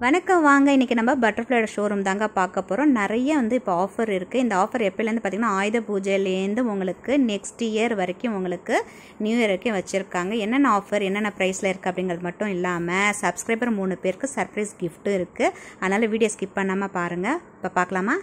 வணக்கம் வாங்க இன்றைக்கி நம்ம பட்டர்ஃப்ளையோட ஷோரூம் தாங்க பார்க்க போகிறோம் நிறைய வந்து இப்போ ஆஃபர் இருக்குது இந்த ஆஃபர் எப்போலேருந்து பார்த்திங்கன்னா ஆயுத பூஜையிலேருந்து உங்களுக்கு நெக்ஸ்ட் இயர் வரைக்கும் உங்களுக்கு நியூ இயர் வரைக்கும் வச்சுருக்காங்க என்னென்ன ஆஃபர் என்னென்ன ப்ரைஸில் இருக்குது அப்படிங்கிறது மட்டும் இல்லாமல் சப்ஸ்கிரைபர் மூணு பேருக்கு சர்ப்ரைஸ் கிஃப்ட்டும் இருக்குது அதனால் வீடியோ ஸ்கிப் பண்ணாமல் பாருங்கள் இப்போ பார்க்கலாமா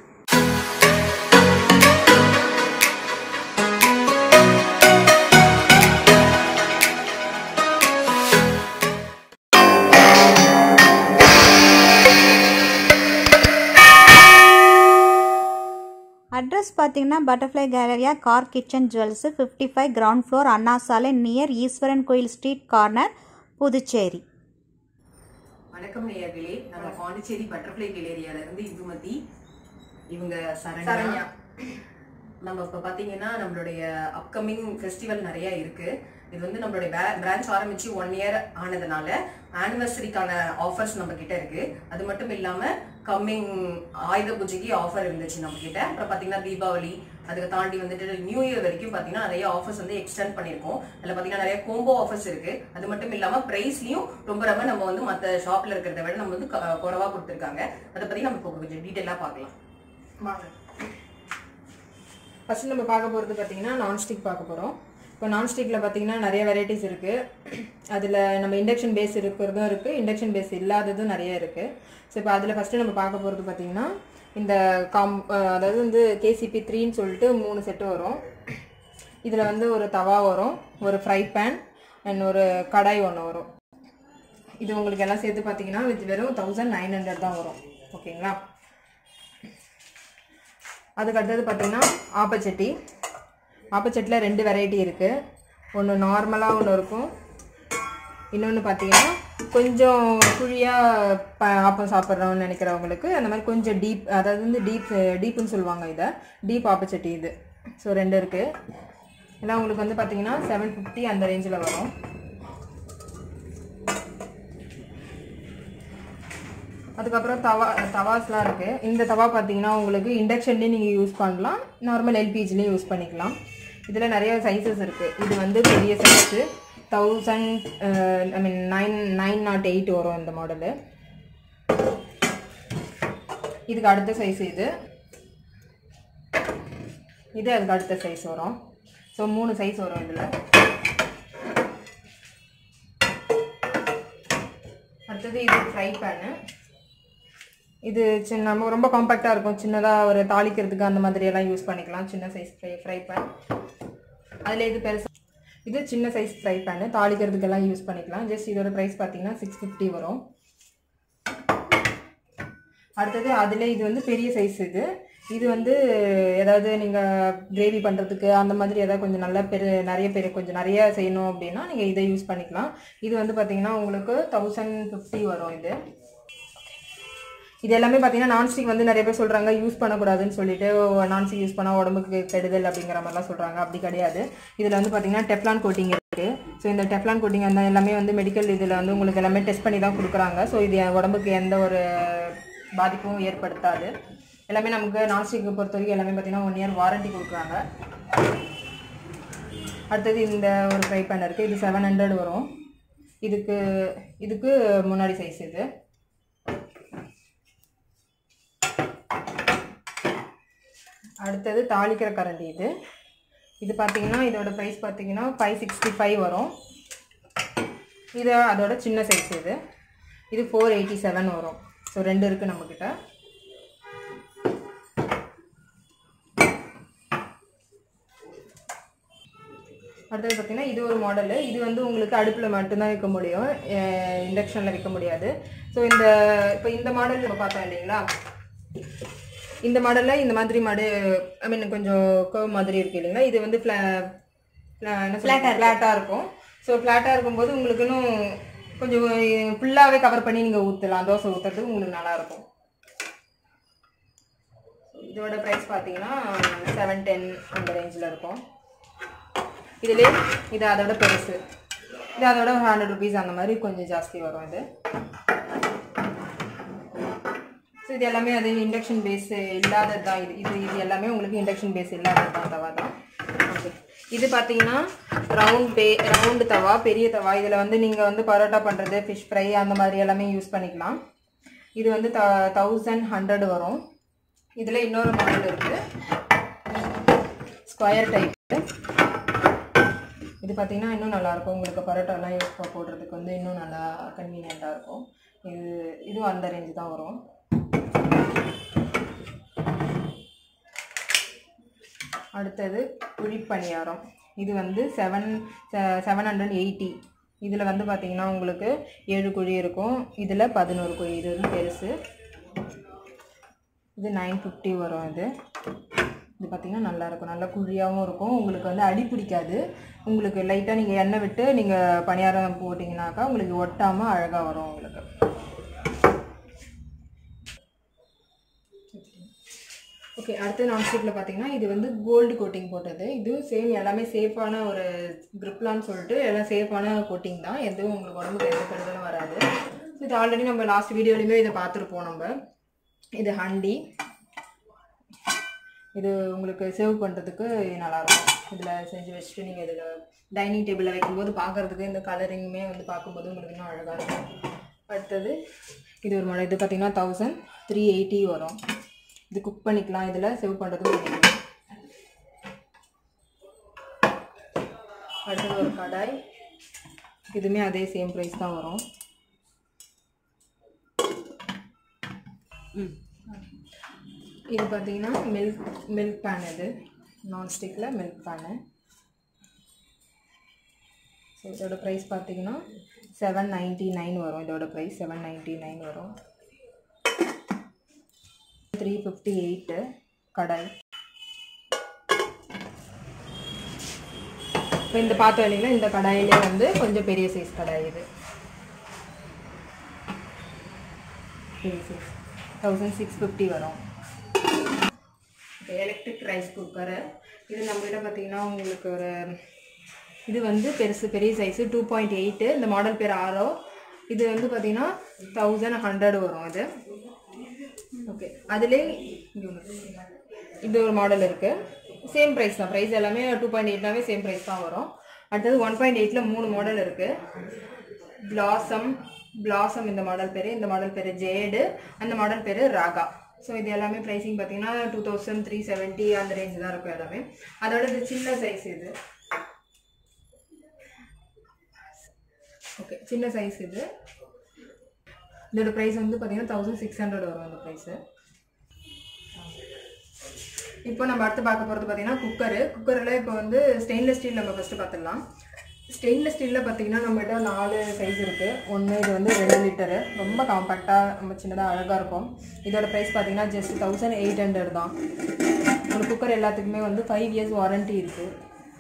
அட்ரஸ் பார்த்தீங்கன்னா butterfly Galleria car kitchen jewels fifty five ground floor Anna Salai near ஈஸ்வரன் கோயில் ஸ்ட்ரீட் கார்னர் புதுச்சேரி வணக்கம் நேயர்களே நம்ம பாண்டிச்சேரி பட்டர்ஃப்ளை கேலேரியால இருந்து இந்துமதி இவங்க சரண்யா. சரண்யா நம்ம இப்ப பாத்தீங்கன்னா நம்மளுடைய அப்கமிங் ஃபெஸ்டிவல் நிறைய இருக்கு இது வந்து நம்மளுடைய பிரான்ச் ஆரம்பிச்சு ஒன் இயர் ஆனதுனால ஆனிவர்சரிக்கான ஆஃபர்ஸ் நம்ம கிட்ட இருக்கு அது மட்டும் இல்லாம கம்மிங் ஆயுத பூஜைக்கு ஆஃபர் இருந்துச்சு நம்ம கிட்ட அப்புறம் பாத்தீங்கன்னா தீபாவளி அதுக்கு தாண்டி வந்துட்டு நியூ இயர் வரைக்கும் பாத்தீங்கன்னா நிறைய ஆஃபர்ஸ் வந்து எக்ஸ்டெண்ட் பண்ணிருக்கோம் அதுல பாத்தீங்கன்னா நிறைய கோம்போ ஆஃபர்ஸ் இருக்கு அது மட்டும் இல்லாம பிரைஸ்லயும் ரொம்ப ரொம்ப நம்ம வந்து மத்த ஷாப்ல இருக்கிறத விட நம்ம வந்து க- குறைவா கொடுத்துருக்காங்க அதை பத்தி நம்ம இப்போ கொஞ்சம் டீட்டெயிலா பார்க்கலாம் வாங்க ஃபர்ஸ்ட் நம்ம பார்க்க போகிறது பார்த்தீங்கன்னா நான்ஸ்டிக் பார்க்க போகிறோம் இப்போ நான்ஸ்டிக்கில் பார்த்தீங்கன்னா நிறைய வெரைட்டிஸ் இருக்குது அதில் நம்ம இண்டக்ஷன் பேஸ் இருக்கிறதும் இருக்குது இண்டக்ஷன் பேஸ் இல்லாததும் நிறைய இருக்குது ஸோ இப்போ அதில் ஃபஸ்ட்டு நம்ம பார்க்க போகிறது பார்த்தீங்கன்னா இந்த காம் அஹ் அதாவது வந்து கேசிபி த்ரீன்னு சொல்லிட்டு மூணு செட்டு வரும் இதில் வந்து ஒரு தவா வரும் ஒரு ஃப்ரை பேன் அண்ட் ஒரு கடாய் ஒன்று வரும் இது உங்களுக்கு எல்லாம் சேர்த்து பார்த்தீங்கன்னா இது வெறும் தௌசண்ட் நைன் ஹண்ட்ரட் தான் வரும் ஓகேங்களா அதுக்கு அடுத்தது பார்த்தீங்கன்னா ஆப்பச்சட்டி ஆப்பச்சட்டியில் ரெண்டு வெரைட்டி இருக்குது ஒன்று நார்மலாக ஒன்று இருக்கும் இன்னொன்று பார்த்தீங்கன்னா கொஞ்சம் குழியாக ப ஆப்பம் சாப்பிட்றோம்னு நினைக்கிறவங்களுக்கு அந்த மாதிரி கொஞ்சம் டீப் அதாவது வந்து டீப் டீப்புன்னு சொல்லுவாங்க இதை டீப் ஆப்பச்சட்டி இது ஸோ ரெண்டு இருக்குது எல்லாம் உங்களுக்கு வந்து பார்த்தீங்கன்னா செவன் ஃபிஃப்டி அந்த ரேஞ்சில் வரும் அதுக்கப்புறம் தவா தவாஸ்லாம் இருக்குது இந்த தவா பார்த்தீங்கன்னா உங்களுக்கு இண்டக்ஷன்லேயும் நீங்கள் யூஸ் பண்ணலாம் நார்மல் எல்பிஜிலையும் யூஸ் பண்ணிக்கலாம் இதில் நிறைய சைஸஸ் இருக்குது இது வந்து பெரிய size thousand I mean nine nine not eight வரும் இந்த மாடலு இதுக்கு அடுத்த சைஸ் இது இது அதுக்கு அடுத்த சைஸ் வரும் ஸோ மூணு சைஸ் வரும் இதில் அடுத்தது இது ஃப்ரை பேனு இது சின்ன நம்ம ரொம்ப காம்பேக்டாக இருக்கும் சின்னதாக ஒரு தாளிக்கிறதுக்கு அந்த மாதிரி எல்லாம் யூஸ் பண்ணிக்கலாம் சின்ன சைஸ் ஃப்ரை ஃப்ரை பேன் அதில் இது பெருசு இது சின்ன சைஸ் ஃப்ரை பேனு தாளிக்கிறதுக்கெல்லாம் யூஸ் பண்ணிக்கலாம் ஜஸ்ட் இதோட ப்ரைஸ் பார்த்தீங்கன்னா சிக்ஸ் ஃபிஃப்டி வரும் அடுத்தது அதில் இது வந்து பெரிய சைஸ் இது இது வந்து ஏதாவது நீங்கள் கிரேவி பண்ணுறதுக்கு அந்த மாதிரி ஏதாவது கொஞ்சம் நல்லா பெரு நிறைய பேர் கொஞ்சம் நிறைய செய்யணும் அப்படின்னா நீங்கள் இதை யூஸ் பண்ணிக்கலாம் இது வந்து பார்த்தீங்கன்னா உங்களுக்கு தௌசண்ட் ஃபிஃப்டி வரும் இது இது எல்லாமே பார்த்தீங்கன்னா நான்ஸ்டிக் வந்து நிறைய பேர் சொல்கிறாங்க யூஸ் பண்ணக்கூடாதுன்னு சொல்லிட்டு நான்ஸ்டிக் யூஸ் பண்ணால் உடம்புக்கு கெடுதல் அப்படிங்கிற மாதிரிலாம் சொல்கிறாங்க அப்படி கிடையாது இதில் வந்து பார்த்தீங்கன்னா டெஃப்லான் கோட்டிங் இருக்குது ஸோ இந்த டெஃப்லான் கோட்டிங் அந்த எல்லாமே வந்து மெடிக்கல் இதில் வந்து உங்களுக்கு எல்லாமே டெஸ்ட் பண்ணி தான் கொடுக்குறாங்க ஸோ இது என் உடம்புக்கு எந்த ஒரு பாதிப்பும் ஏற்படுத்தாது எல்லாமே நமக்கு நான்ஸ்டிக்கை பொறுத்த வரைக்கும் எல்லாமே பார்த்தீங்கன்னா ஒன் இயர் வாரண்டி கொடுக்குறாங்க அடுத்தது இந்த ஒரு ஃப்ரை பேன் இருக்குது இது செவன் ஹண்ட்ரட் வரும் இதுக்கு இதுக்கு முன்னாடி சைஸ் இது அடுத்தது தாளிக்கிற கரண்டி இது இது பார்த்தீங்கன்னா இதோட ப்ரைஸ் பார்த்தீங்கன்னா ஃபைவ் சிக்ஸ்டி ஃபைவ் வரும் இது அதோட சின்ன சைஸ் இது இது ஃபோர் எயிட்டி செவன் வரும் ஸோ ரெண்டு இருக்குது நம்மக்கிட்ட அடுத்தது பார்த்தீங்கன்னா இது ஒரு மாடலு இது வந்து உங்களுக்கு அடுப்பில் மட்டும்தான் வைக்க முடியும் இண்டக்ஷனில் வைக்க முடியாது ஸோ இந்த இப்போ இந்த மாடல் நம்ம பார்த்தோம் இல்லைங்களா இந்த மாடலில் இந்த மாதிரி மாடு ஐ மீன் கொஞ்சம் கர்வ் மாதிரி இருக்கு இல்லைங்களா இது வந்து ஃப்ளா என்ன ஃப்ளாட்டாக ஃப்ளாட்டாக இருக்கும் ஸோ ஃப்ளாட்டாக இருக்கும்போது உங்களுக்கு இன்னும் கொஞ்சம் ஃபுல்லாகவே கவர் பண்ணி நீங்கள் ஊற்றலாம் தோசை ஊற்றுறதுக்கு உங்களுக்கு நல்லாயிருக்கும் இதோட ப்ரைஸ் பார்த்தீங்கன்னா செவன் டென் அந்த ரேஞ்சில் இருக்கும் இதுலேயே இது அதோட பெருசு இது அதோட ஹண்ட்ரட் ருபீஸ் அந்த மாதிரி கொஞ்சம் ஜாஸ்தி வரும் இது ஸோ இது எல்லாமே அது இண்டக்ஷன் பேஸ் இல்லாதது தான் இது இது இது எல்லாமே உங்களுக்கு இண்டக்ஷன் பேஸ் இல்லாதது தான் தவா தான் ஓகே இது பார்த்தீங்கன்னா ரவுண்ட் பே ரவுண்டு தவா பெரிய தவா இதில் வந்து நீங்கள் வந்து பரோட்டா பண்ணுறது ஃபிஷ் ஃப்ரை அந்த மாதிரி எல்லாமே யூஸ் பண்ணிக்கலாம் இது வந்து த தௌசண்ட் ஹண்ட்ரட் வரும் இதில் இன்னொரு மாடல் இருக்குது ஸ்கொயர் டைப் இது பார்த்தீங்கன்னா இன்னும் நல்லாயிருக்கும் உங்களுக்கு பரோட்டாலாம் யூஸ் போடுறதுக்கு வந்து இன்னும் நல்லா கன்வீனியண்ட்டாக இருக்கும் இது இதுவும் அந்த ரேஞ்சு தான் வரும் அடுத்தது குழிப்பணியாரம் இது வந்து செவன் செவன் ஹண்ட்ரட் எயிட்டி இதில் வந்து பார்த்தீங்கன்னா உங்களுக்கு ஏழு குழி இருக்கும் இதில் பதினோரு குழி இது வந்து பெருசு இது நைன் ஃபிஃப்டி வரும் இது இது பார்த்தீங்கன்னா நல்லா இருக்கும் நல்ல குழியாகவும் இருக்கும் உங்களுக்கு வந்து அடி பிடிக்காது உங்களுக்கு லைட்டாக நீங்கள் எண்ணெய் விட்டு நீங்கள் பணியாரம் போட்டிங்கனாக்கா உங்களுக்கு ஒட்டாமல் அழகாக வரும் உங்களுக்கு ஓகே அடுத்து நான்ஸ்டிக்கில் பார்த்தீங்கன்னா இது வந்து கோல்டு கோட்டிங் போட்டது இது சேம் எல்லாமே சேஃபான ஒரு கிரிப்லான்னு சொல்லிட்டு எல்லாம் சேஃபான கோட்டிங் தான் எதுவும் உங்களுக்கு உடம்புக்கு எந்த கெடுதலும் வராது இது ஆல்ரெடி நம்ம லாஸ்ட் வீடியோலையுமே இதை பார்த்துருப்போம் நம்ம இது ஹண்டி இது உங்களுக்கு சேவ் பண்ணுறதுக்கு நல்லாயிருக்கும் இதில் செஞ்சு வச்சுட்டு நீங்கள் இதில் டைனிங் டேபிளில் வைக்கும்போது பார்க்குறதுக்கு இந்த கலரிங்குமே வந்து பார்க்கும்போது உங்களுக்கு இன்னும் அழகாக இருக்கும் அடுத்தது இது ஒரு மாடல் இது பார்த்தீங்கன்னா தௌசண்ட் த்ரீ எயிட்டி வரும் இது குக் பண்ணிக்கலாம் இதில் சேவ் பண்ணுறதுக்கு பண்ணிக்கலாம் அடுத்தது ஒரு கடாய் இதுவுமே அதே சேம் ப்ரைஸ் தான் வரும் இது பார்த்தீங்கன்னா மில்க் மில்க் பேன் இது நான்ஸ்டிக்கில் மில்க் பேனு ஸோ இதோட ப்ரைஸ் பார்த்தீங்கன்னா செவன் நைன்ட்டி நைன் வரும் இதோட ப்ரைஸ் செவன் நைன்ட்டி நைன் வரும் த்ரீ ஃபிஃப்டி எயிட்டு கடாய் இப்போ இந்த பார்த்தோம் இல்லைங்களா இந்த கடாயிலே வந்து கொஞ்சம் பெரிய சைஸ் கடாய் இது பெரிய சைஸ் தௌசண்ட் சிக்ஸ் ஃபிஃப்டி வரும் எலக்ட்ரிக் ரைஸ் குக்கரு இது நம்மகிட்ட பார்த்தீங்கன்னா உங்களுக்கு ஒரு இது வந்து பெருசு பெரிய சைஸு டூ பாயிண்ட் எயிட்டு இந்த மாடல் பேர் ஆரோ இது வந்து பார்த்தீங்கன்னா தௌசண்ட் ஹண்ட்ரட் வரும் இது ஓகே அதிலே இங்க ஒண்ணு. இது ஒரு மாடல் இருக்குது சேம் ப்ரைஸ் தான் ப்ரைஸ் எல்லாமே டூ பாயிண்ட் எயிட்னாவே சேம் ப்ரைஸ் தான் வரும் அடுத்தது ஒன் பாயிண்ட் எயிட்டில் மூணு மாடல் இருக்குது பிளாசம் பிளாசம் இந்த மாடல் பேர் இந்த மாடல் பேர் ஜேடு அந்த மாடல் பேர் ராகா ஸோ இது எல்லாமே ப்ரைஸிங் பார்த்தீங்கன்னா டூ தௌசண்ட் த்ரீ செவன்ட்டி அந்த ரேஞ்ச் தான் இருக்கும் எல்லாமே அதோட இது சின்ன சைஸ் இது ஓகே சின்ன சைஸ் இது இதோட ப்ரைஸ் வந்து பார்த்தீங்கன்னா தௌசண்ட் சிக்ஸ் ஹண்ட்ரட் வரும் அந்த ப்ரைஸு இப்போ நம்ம அடுத்து பார்க்க போகிறது பார்த்தீங்கன்னா குக்கரு குக்கரில் இப்போ வந்து ஸ்டெயின்லெஸ் ஸ்டீல் நம்ம ஃபஸ்ட்டு பார்த்துடலாம் ஸ்டெயின்லெஸ் ஸ்டீலில் பார்த்தீங்கன்னா நம்மகிட்ட நாலு சைஸ் இருக்குது ஒன்று இது வந்து ரெண்டு லிட்டரு ரொம்ப காம்பேக்டாக ரொம்ப சின்னதாக அழகாக இருக்கும் இதோட ப்ரைஸ் பார்த்தீங்கன்னா ஜஸ்ட் தௌசண்ட் எயிட் ஹண்ட்ரட் தான் ஒரு குக்கர் எல்லாத்துக்குமே வந்து ஃபைவ் இயர்ஸ் வாரண்ட்டி இருக்குது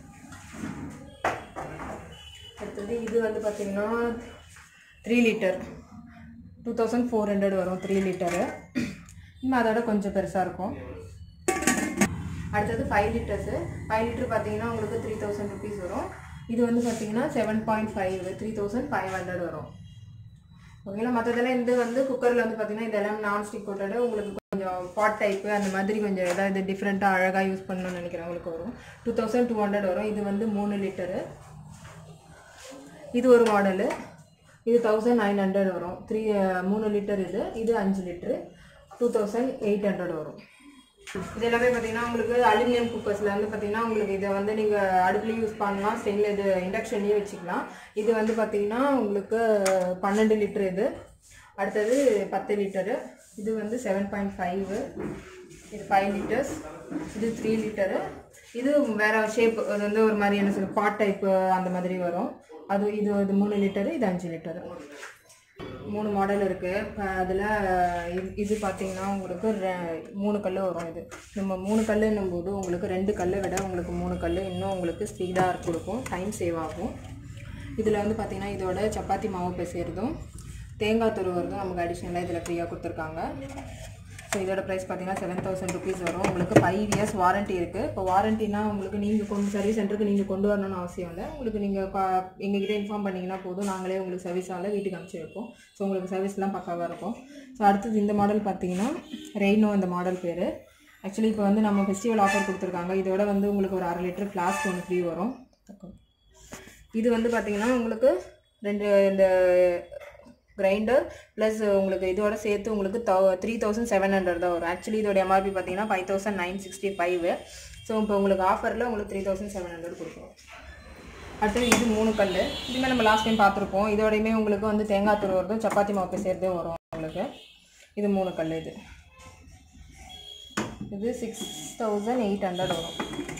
அடுத்தது இது வந்து பார்த்தீங்கன்னா three litre two thousand four hundred வரும் த்ரீ லிட்டரு இன்னும் அதோட கொஞ்சம் பெருசாக இருக்கும் அடுத்தது ஃபைவ் லிட்டர்ஸு ஃபைவ் லிட்டர் பார்த்தீங்கன்னா உங்களுக்கு த்ரீ தௌசண்ட் ருபீஸ் வரும் இது வந்து பார்த்தீங்கன்னா seven point five three thousand five hundred வரும் ஓகேங்களா மற்றதெல்லாம் இந்த வந்து குக்கரில் வந்து பார்த்தீங்கன்னா இதெல்லாம் நான்ஸ்டிக் போட்டோட உங்களுக்கு கொஞ்சம் பாட் டைப்பு அந்த மாதிரி கொஞ்சம் ஏதாவது டிஃப்ரெண்ட்டாக அழகாக யூஸ் பண்ணணும்னு நினைக்கிறவங்களுக்கு வரும் டூ தௌசண்ட் டூ ஹண்ட்ரட் வரும் இது வந்து மூணு லிட்டரு இது ஒரு மாடலு இது தௌசண்ட் நைன் ஹண்ட்ரட் வரும் த்ரீ மூணு லிட்டர் இது இது அஞ்சு litre two thousand eight hundred வரும் இது எல்லாமே பார்த்தீங்கன்னா உங்களுக்கு அலுமினியம் குக்கர்ஸில் வந்து பார்த்தீங்கன்னா உங்களுக்கு இதை வந்து நீங்கள் அடுப்புலையும் யூஸ் பண்ணலாம் ஸ்டெயின்ல இது இண்டக்ஷன்லேயும் வச்சுக்கலாம் இது வந்து பார்த்தீங்கன்னா உங்களுக்கு பன்னெண்டு லிட்டர் இது அடுத்தது பத்து லிட்டரு இது வந்து செவன் பாயிண்ட் ஃபைவ் இது ஃபைவ் லிட்டர்ஸ் இது த்ரீ லிட்டரு இது வேற ஷேப் அது வந்து ஒரு மாதிரி என்ன சொல்ல பாட் டைப்பு அந்த மாதிரி வரும் அது இது இது மூணு லிட்டரு இது அஞ்சு லிட்டரு மூணு மாடல் இருக்குது இப்போ அதில் இது பார்த்தீங்கன்னா உங்களுக்கு ரெ- மூணு கல் வரும் இது நம்ம மூணு கல்லுன்னும் போது உங்களுக்கு ரெண்டு கல்லை விட உங்களுக்கு மூணு கல் இன்னும் உங்களுக்கு ஸ்பீடாக கொடுக்கும் டைம் சேவ் ஆகும் இதில் வந்து பார்த்தீங்கன்னா இதோட சப்பாத்தி மாவு பிசைறதும் தேங்காய் துருவுறதும் நமக்கு அடிஷ்னலாக இதில் ஃப்ரீயாக கொடுத்துருக்காங்க ஸோ இதோட ப்ரைஸ் பார்த்தீங்கன்னா செவன் தௌசண்ட் ருபீஸ் வரும் உங்களுக்கு ஃபைவ் இயர்ஸ் வாரண்ட்டி இருக்குது இப்போ வாரண்டினா உங்களுக்கு நீங்கள் கொண்டு சர்வீஸ் சென்டருக்கு நீங்கள் கொண்டு வரணும்னு அவசியம் இல்லை உங்களுக்கு நீங்கள் எங்ககிட்ட இன்ஃபார்ம் பண்ணிங்கன்னா போதும் நாங்களே உங்களுக்கு சர்வீஸால் வீட்டுக்கு அனுப்பிச்சி வைப்போம் ஸோ உங்களுக்கு சர்வீஸ்லாம் பக்காவாக இருக்கும் ஸோ அடுத்தது இந்த மாடல் பார்த்தீங்கன்னா ரெய்னோ இந்த மாடல் பேர் ஆக்சுவலி இப்போ வந்து நம்ம ஃபெஸ்டிவல் ஆஃபர் கொடுத்துருக்காங்க இதோட வந்து உங்களுக்கு ஒரு அரை லிட்டர் ஃப்ளாஸ்க் ஒன்று ஃப்ரீ வரும் இது வந்து பார்த்தீங்கன்னா உங்களுக்கு ரெண்டு இந்த கிரைண்டர் ப்ளஸ் உங்களுக்கு இதோட சேர்த்து உங்களுக்கு த்ரீ தௌசண்ட் செவன் ஹண்ட்ரட் தான் வரும் ஆக்சுவலி இதோட எம்ஆர்பி பார்த்தீங்கன்னா five thousand nine sixty five so இப்போ உங்களுக்கு ஆஃபரில் உங்களுக்கு த்ரீ தௌசண்ட் செவன் ஹண்ட்ரட் கொடுக்குறோம் அடுத்தது இது மூணு கல் இதுமே நம்ம லாஸ்ட் டைம் பார்த்துருப்போம் இதோடையுமே உங்களுக்கு வந்து தேங்காய் துருவுறதும் சப்பாத்தி மாவு சேர்த்தே வரும் உங்களுக்கு இது மூணு கல் இது இது சிக்ஸ் தௌசண்ட் எயிட் ஹண்ட்ரட் வரும்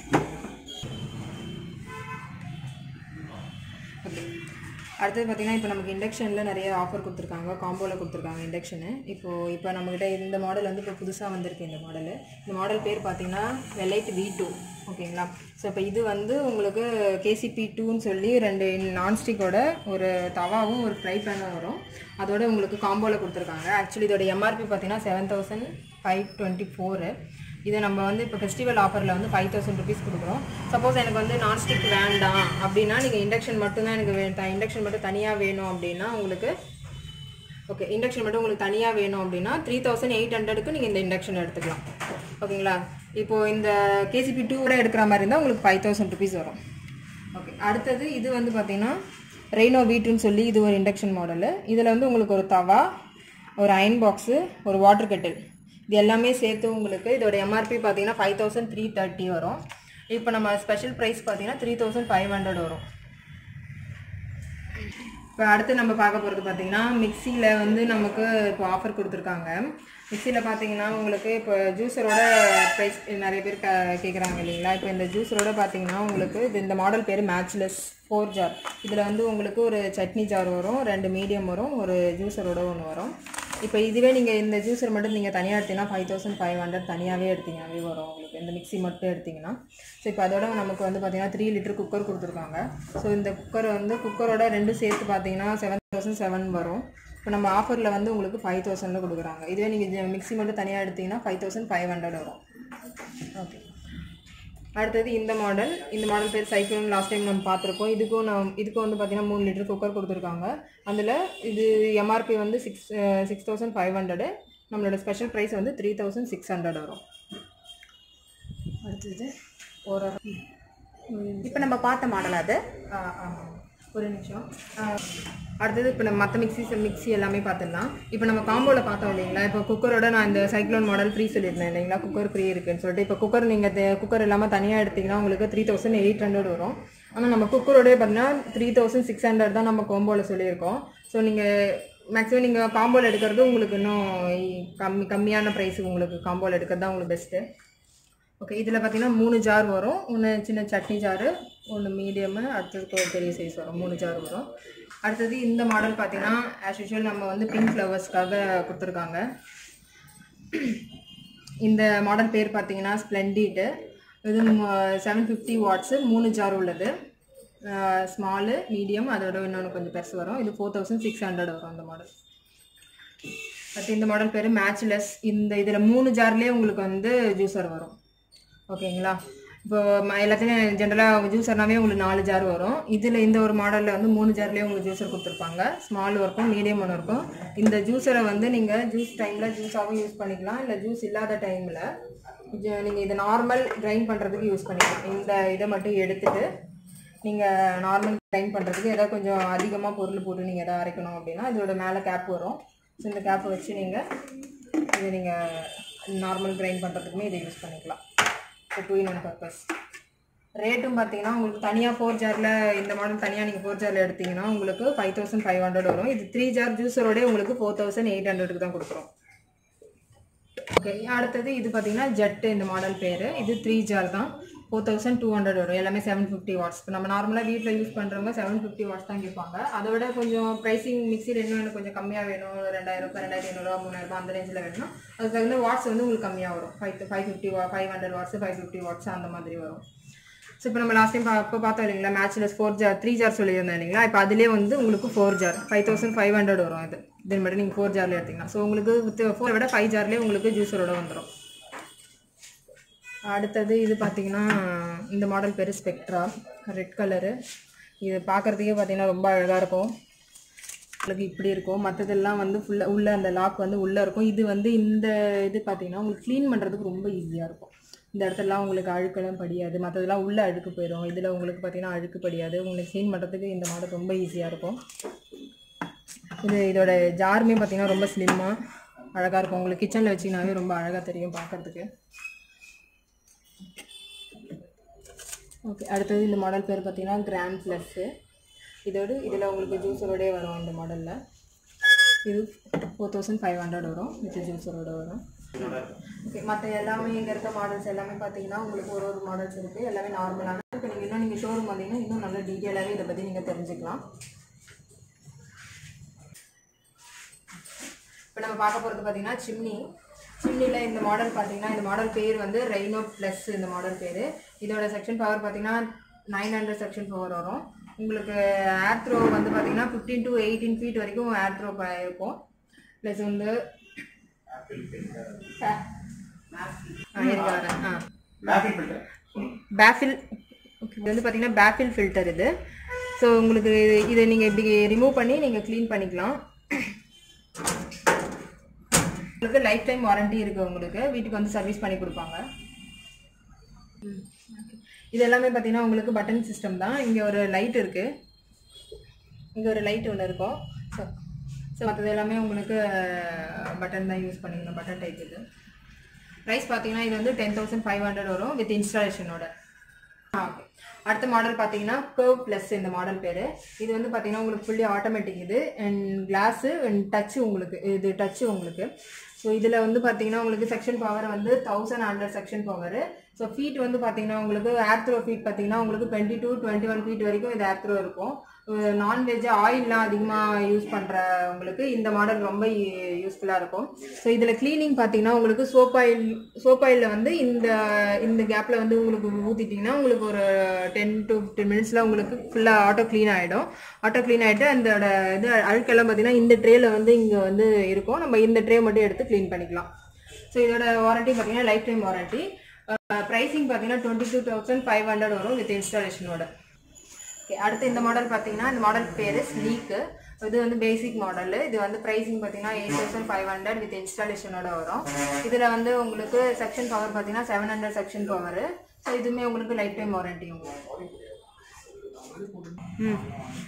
ஓகே அடுத்தது பார்த்தீங்கன்னா இப்போ நமக்கு இண்டக்ஷனில் நிறைய ஆஃபர் கொடுத்துருக்காங்க காம்போவில் கொடுத்துருக்காங்க இண்டக்ஷனு இப்போது இப்போ நம்மக்கிட்ட இந்த மாடல் வந்து இப்போ புதுசாக வந்திருக்கு இந்த மாடலு இந்த மாடல் பேர் பார்த்தீங்கன்னா வெலைட் வி டூ ஓகேங்களா ஸோ இப்போ இது வந்து உங்களுக்கு கேசிபி டூன்னு சொல்லி ரெண்டு நான்ஸ்டிக்கோட ஒரு தவாவும் ஒரு ஃப்ரை பேனும் வரும் அதோட உங்களுக்கு காம்போவில் கொடுத்துருக்காங்க ஆக்சுவலி இதோட எம்ஆர்பி பார்த்தீங்கன்னா seven thousand five twenty four இதை நம்ம வந்து இப்போ ஃபெஸ்டிவல் ஆஃபரில் வந்து ஃபைவ் தௌசண்ட் ருபீஸ் கொடுக்குறோம் சப்போஸ் எனக்கு வந்து நான்ஸ்டிக் வேண்டாம் அப்படின்னா நீங்கள் இண்டக்ஷன் மட்டும்தான் எனக்கு வே இண்டக்ஷன் மட்டும் தனியாக வேணும் அப்படின்னா உங்களுக்கு ஓகே இண்டக்ஷன் மட்டும் உங்களுக்கு தனியாக வேணும் அப்படின்னா த்ரீ தௌசண்ட் எயிட் ஹண்ட்ரடுக்கு நீங்கள் இந்த இண்டக்ஷன் எடுத்துக்கலாம் ஓகேங்களா இப்போது இந்த கேசிபி டூவோட எடுக்கிற மாதிரி இருந்தால் உங்களுக்கு ஃபைவ் தௌசண்ட் ருபீஸ் வரும் ஓகே அடுத்தது இது வந்து பார்த்தீங்கன்னா ரெய்னோ வீட்டுன்னு சொல்லி இது ஒரு இண்டக்ஷன் மாடலு இதில் வந்து உங்களுக்கு ஒரு தவா ஒரு அயன் பாக்ஸு ஒரு வாட்டர் கெட்டில் இது எல்லாமே சேர்த்து உங்களுக்கு இதோட எம்ஆர்பி பார்த்தீங்கன்னா ஃபைவ் தௌசண்ட் த்ரீ தேர்ட்டி வரும் இப்போ நம்ம ஸ்பெஷல் ப்ரைஸ் பார்த்தீங்கன்னா த்ரீ தௌசண்ட் ஃபைவ் ஹண்ட்ரட் வரும் இப்போ அடுத்து நம்ம பார்க்க போகிறது பார்த்தீங்கன்னா மிக்சியில் வந்து நமக்கு இப்போ ஆஃபர் கொடுத்துருக்காங்க மிக்சியில் பார்த்தீங்கன்னா உங்களுக்கு இப்போ ஜூஸரோட ப்ரைஸ் நிறைய பேர் க கேட்குறாங்க இல்லைங்களா இப்போ இந்த ஜூஸரோட பார்த்தீங்கன்னா உங்களுக்கு இது இந்த மாடல் பேர் மேட்ச்லெஸ் ஃபோர் ஜார் இதில் வந்து உங்களுக்கு ஒரு சட்னி ஜார் வரும் ரெண்டு மீடியம் வரும் ஒரு ஜூஸரோட ஒன்று வரும் இப்போ இதுவே நீங்கள் இந்த ஜூஸர் மட்டும் நீங்கள் தனியாக எடுத்தீங்கன்னா ஃபைவ் தௌசண்ட் ஃபைவ் ஹண்ட்ரட் தனியாகவே எடுத்தீங்கன்னாவே வரும் உங்களுக்கு இந்த மிக்ஸி மட்டும் எடுத்தீங்கன்னா ஸோ இப்போ அதோட நமக்கு வந்து பார்த்தீங்கன்னா த்ரீ லிட்டர் குக்கர் கொடுத்துருக்காங்க ஸோ இந்த குக்கர் வந்து குக்கரோட ரெண்டும் சேர்த்து பார்த்தீங்கன்னா செவன் தௌசண்ட் செவன் வரும் இப்போ நம்ம ஆஃபரில் வந்து உங்களுக்கு ஃபைவ் தௌசண்டில் கொடுக்குறாங்க இதுவே நீங்கள் மிக்ஸி மட்டும் தனியாக எடுத்தீங்கன்னா ஃபைவ் தௌசண்ட் ஃபைவ் ஹண்ட்ரட் வரும் ஓகே அடுத்தது இந்த மாடல் இந்த மாடல் பேர் சைக்ளோன் லாஸ்ட் டைம் நம்ம பார்த்துருப்போம் இதுக்கும் நம்ம இதுக்கும் வந்து பார்த்தீங்கன்னா மூணு லிட்டர் குக்கர் கொடுத்துருக்காங்க அதில் இது எம்ஆர்பி வந்து six six thousand five hundred நம்மளோட ஸ்பெஷல் ப்ரைஸ் வந்து த்ரீ தௌசண்ட் சிக்ஸ் ஹண்ட்ரட் வரும் அடுத்தது ஒரு இப்போ நம்ம பார்த்த மாடல் அது ஆ, ஆமாம் ஒரு நிமிஷம் ஆ, அடுத்தது இப்போ நம்ம மற்ற மிக்ஸி மிக்ஸி எல்லாமே பார்த்துடலாம் இப்போ நம்ம காம்போவில் பார்த்தோம் இல்லைங்களா இப்போ குக்கரோட நான் இந்த சைக்ளோன் மாடல் ஃப்ரீ சொல்லியிருந்தேன் இல்லைங்களா குக்கர் ஃப்ரீ இருக்குன்னு சொல்லிட்டு இப்போ குக்கர் நீங்கள் குக்கர் இல்லாமல் தனியாக எடுத்தீங்கன்னா உங்களுக்கு த்ரீ தௌசண்ட் எயிட் ஹண்ட்ரட் வரும் ஆனால் நம்ம குக்கரோடய பார்த்தீங்கன்னா த்ரீ தௌசண்ட் சிக்ஸ் ஹண்ட்ரட் தான் நம்ம காம்போவில் சொல்லியிருக்கோம் ஸோ நீங்கள் மேக்ஸிமம் நீங்கள் காம்போவில் எடுக்கிறது உங்களுக்கு இன்னும் கம்மி கம்மியான ப்ரைஸுக்கு உங்களுக்கு காம்போவில் எடுக்கிறது தான் உங்களுக்கு பெஸ்ட்டு ஓகே இதில் பார்த்தீங்கன்னா மூணு ஜார் வரும் ஒன்று சின்ன சட்னி ஜாரு ஒன்று மீடியமு அடுத்ததுக்கு ஒரு பெரிய சைஸ் வரும் மூணு ஜார் வரும் அடுத்தது இந்த மாடல் பார்த்தீங்கன்னா ஆஸ் யூஷுவல் நம்ம வந்து பிங்க் ஃப்ளவர்ஸ்க்காக கொடுத்துருக்காங்க இந்த மாடல் பேர் பார்த்தீங்கன்னா ஸ்ப்ளெண்டிடு இது செவன் ஃபிஃப்டி வாட்ஸு மூணு ஜார் உள்ளது ஸ்மாலு மீடியம் அதோட இன்னொன்று கொஞ்சம் பெருசு வரும் இது ஃபோர் தௌசண்ட் சிக்ஸ் ஹண்ட்ரட் வரும் அந்த மாடல் அடுத்து இந்த மாடல் பேர் மேட்ச்லெஸ் இந்த இதில் மூணு ஜார்லேயே உங்களுக்கு வந்து ஜூஸர் வரும் ஓகேங்களா இப்போ ம- எல்லாத்துலேயும் ஜென்ரலாக ஜூஸர்னாவே உங்களுக்கு நாலு ஜார் வரும் இதில் இந்த ஒரு மாடலில் வந்து மூணு ஜார்லேயே உங்களுக்கு ஜூஸர் கொடுத்துருப்பாங்க ஸ்மால் இருக்கும் மீடியம் ஒன்று இருக்கும் இந்த ஜூஸரை வந்து நீங்கள் ஜூஸ் டைமில் ஜூஸாகவும் யூஸ் பண்ணிக்கலாம் இல்லை ஜூஸ் இல்லாத டைமில் நீங்கள் இதை நார்மல் கிரைண்ட் பண்ணுறதுக்கு யூஸ் பண்ணிக்கலாம் இந்த இதை மட்டும் எடுத்துட்டு நீங்கள் நார்மல் கிரைண்ட் பண்ணுறதுக்கு ஏதாவது கொஞ்சம் அதிகமாக பொருள் போட்டு நீங்கள் எதாவது அரைக்கணும் அப்படின்னா இதோட மேலே கேப் வரும் ஸோ இந்த கேப்பை வச்சு நீங்கள் இது நீங்கள் நார்மல் கிரைண்ட் பண்ணுறதுக்குமே இதை யூஸ் பண்ணிக்கலாம் இப்போ டூ இன் ஒன் பர்பஸ் ரேட்டும் பார்த்தீங்கன்னா உங்களுக்கு தனியாக ஃபோர் ஜாரில் இந்த மாடல் தனியாக நீங்கள் ஃபோர் ஜாரில் எடுத்தீங்கன்னா உங்களுக்கு ஃபைவ் தௌசண்ட் ஃபைவ் ஹண்ட்ரட் வரும் இது த்ரீ ஜார் ஜூஸரோடய உங்களுக்கு ஃபோர் தௌசண்ட் எயிட் ஹண்ட்ரடுக்கு தான் கொடுக்குறோம் ஓகே அடுத்தது இது பார்த்தீங்கன்னா ஜெட்டு இந்த மாடல் பேர் இது த்ரீ ஜார் தான் ஃபோர் தௌசண்ட் டூ ஹண்ட்ரட் வரும் எல்லாமே செவன் ஃபிஃப்டி வாட்ஸ் இப்போ நம்ம நார்மலாக வீட்டில் யூஸ் பண்ணுறவங்க செவன் ஃபிஃப்டி வாட்ஸ் தான் கேட்பாங்க அதை விட கொஞ்சம் ப்ரைஸிங் மிக்ஸியில் இன்னும் எனக்கு கொஞ்சம் கம்மியாக வேணும் ஒரு ரெண்டாயிரம் ரூபாய் ரெண்டாயிரத்தி ஐநூறுரூவா மூணாயிரம் அந்த ரேஞ்சில் வேணும்னா அதுக்கு தகுந்த வாட்ஸ் வந்து உங்களுக்கு கம்மியாக வரும் five five fifty five hundred watts five fifty watts அந்த மாதிரி வரும் ஸோ இப்போ நம்ம லாஸ்ட் டைம் இப்போ பார்த்தோம் இல்லைங்களா matchless four jar three jar சொல்லியிருந்தேன் இல்லைங்களா இப்போ அதிலே வந்து உங்களுக்கு four jar five thousand five hundred வரும் அது இதன் மட்டும் நீங்கள் ஃபோர் ஜாரில் எடுத்தீங்கன்னா ஸோ உங்களுக்கு வித் ஃபோரை விட ஃபைவ் ஜார்லேயே உங்களுக்கு ஜூஸரோட வந்துடும் அடுத்தது இது பார்த்தீங்கன்னா இந்த மாடல் பேர் ஸ்பெக்ட்ரா ரெட் கலரு இது பார்க்குறதுக்கே பார்த்தீங்கன்னா ரொம்ப அழகாக இருக்கும் உங்களுக்கு இப்படி இருக்கும் மற்றதெல்லாம் வந்து ஃபுல்லாக உள்ள அந்த லாக் வந்து உள்ளே இருக்கும் இது வந்து இந்த இது பார்த்தீங்கன்னா உங்களுக்கு க்ளீன் பண்ணுறதுக்கு ரொம்ப ஈஸியாக இருக்கும் இந்த இடத்துலலாம் உங்களுக்கு அழுக்கெல்லாம் படியாது மற்றதெல்லாம் உள்ளே அழுக்கு போயிடும் இதில் உங்களுக்கு பார்த்தீங்கன்னா அழுக்கு படியாது உங்களுக்கு க்ளீன் பண்ணுறதுக்கு இந்த மாடல் ரொம்ப ஈஸியாக இருக்கும் இது இதோட ஜாருமே பார்த்தீங்கன்னா ரொம்ப ஸ்லிம்மாக அழகாக இருக்கும் உங்களுக்கு கிச்சனில் வச்சிங்கனாவே ரொம்ப அழகாக தெரியும் பார்க்கறதுக்கு ஓகே அடுத்தது இந்த மாடல் பேர் பார்த்தீங்கன்னா கிராண்ட் ப்ளஸ்ஸு இதோடு இதில் உங்களுக்கு ஜூஸரோடே வரும் இந்த மாடலில் இது ஃபோர் தௌசண்ட் ஃபைவ் ஹண்ட்ரட் வரும் வித் ஜூஸரோட வரும் ஓகே மற்ற எல்லாமே இங்கே இருக்க மாடல்ஸ் எல்லாமே பார்த்தீங்கன்னா உங்களுக்கு ஒரு ஒரு மாடல்ஸ் இருக்குது எல்லாமே நார்மலான இப்போ நீங்கள் இன்னும் நீங்கள் ஷோரூம் வந்தீங்கன்னா இன்னும் நல்ல டீட்டெயிலாகவே இதை பற்றி நீங்கள் தெரிஞ்சுக்கலாம் இப்போ நம்ம பார்க்க போகிறது பார்த்தீங்கன்னா சிம்னி சிம்னியில் இந்த மாடல் பார்த்தீங்கன்னா இந்த மாடல் பேர் வந்து ரெய்னோ ப்ளஸ் இந்த மாடல் பேர் இதோட செக்ஷன் பவர் பார்த்தீங்கன்னா நைன் ஹண்ட்ரட் செக்ஷன் பவர் வரும் உங்களுக்கு ஏர் த்ரோ வந்து பார்த்தீங்கன்னா ஃபிஃப்டீன் டு எயிட்டீன் ஃபீட் வரைக்கும் ஏர் த்ரோ இருக்கும் ப்ளஸ் வந்து ஆ, இருங்க வரேன். ஆ பேஃபில் இது வந்து பார்த்தீங்கன்னா பேஃபில் ஃபில்டர் இது ஸோ உங்களுக்கு இது- இதை நீங்கள் இப்படி ரிமூவ் பண்ணி நீங்கள் க்ளீன் பண்ணிக்கலாம் உங்களுக்கு லைஃப் டைம் வாரண்டி இருக்குது உங்களுக்கு வீட்டுக்கு வந்து சர்வீஸ் பண்ணி கொடுப்பாங்க ம், okay. இது எல்லாமே பார்த்தீங்கன்னா உங்களுக்கு பட்டன் சிஸ்டம் தான் இங்கே ஒரு லைட் இருக்குது இங்கே ஒரு லைட் ஒன்று இருக்கும் ஸோ ஸோ மற்றது எல்லாமே உங்களுக்கு பட்டன் தான் யூஸ் பண்ணிக்கணும் பட்டன் டைப் இது ப்ரைஸ் பார்த்தீங்கன்னா இது வந்து டென் தௌசண்ட் ஃபைவ் ஹண்ட்ரட் வரும் வித் இன்ஸ்டாலேஷனோட ஓகே அடுத்த மாடல் பார்த்தீங்கன்னா கர்வ் ப்ளஸ் இந்த மாடல் பேர் இது வந்து பார்த்தீங்கன்னா உங்களுக்கு ஃபுல்லி ஆட்டோமேட்டிக் இது அண்ட் கிளாஸு அண்ட் டச்சு உங்களுக்கு இது டச்சு உங்களுக்கு ஸோ இதில் வந்து பார்த்தீங்கன்னா உங்களுக்கு செக்ஷன் பவர் வந்து thousand hundred suction power so feet வந்து பார்த்தீங்கன்னா உங்களுக்கு ஏர் த்ரோ ஃபீட் பார்த்தீங்கன்னா உங்களுக்கு twenty two twenty one feet வரைக்கும் இது ஏர் த்ரோ இருக்கும் நான்வெஜ் ஆயில்லாம் அதிகமாக யூஸ் பண்ணுறவங்களுக்கு இந்த மாடல் ரொம்ப யூஸ்ஃபுல்லாக இருக்கும் ஸோ இதில் க்ளீனிங் பார்த்தீங்கன்னா உங்களுக்கு சோப் ஆயில் சோப் ஆயிலில் வந்து இந்த இந்த கேப்பில் வந்து உங்களுக்கு ஊற்றிட்டிங்கன்னா உங்களுக்கு ஒரு டென் டு ஃபிஃப்டின் மினிட்ஸில் உங்களுக்கு ஃபுல்லாக ஆட்டோ க்ளீன் ஆகிடும் ஆட்டோ க்ளீன் ஆகிட்டு அதோட இது அழுக்கெல்லாம் பார்த்தீங்கன்னா இந்த ட்ரேல வந்து இங்கே வந்து இருக்கும் நம்ம இந்த ட்ரே மட்டும் எடுத்து க்ளீன் பண்ணிக்கலாம் ஸோ இதோட வாரண்டி பார்த்தீங்கன்னா லைஃப் டைம் வாரண்டி ப்ரைஸிங் பார்த்தீங்கன்னா twenty two thousand five hundred வரும் வித் இன்ஸ்டாலேஷனோட ஓகே அடுத்து இந்த மாடல் பார்த்தீங்கன்னா இந்த மாடல் பேர் ஸ்லீக்கு இது வந்து பேசிக் மாடல் இது வந்து ப்ரைஸிங் பார்த்தீங்கன்னா eight thousand five hundred with இன்ஸ்டாலேஷனோட வரும் இதில் வந்து உங்களுக்கு செக்ஷன் பவர் பார்த்தீங்கன்னா seven hundred suction power so இதுவுமே உங்களுக்கு லைஃப் டைம் வாரண்டி உங்களுக்கு ம்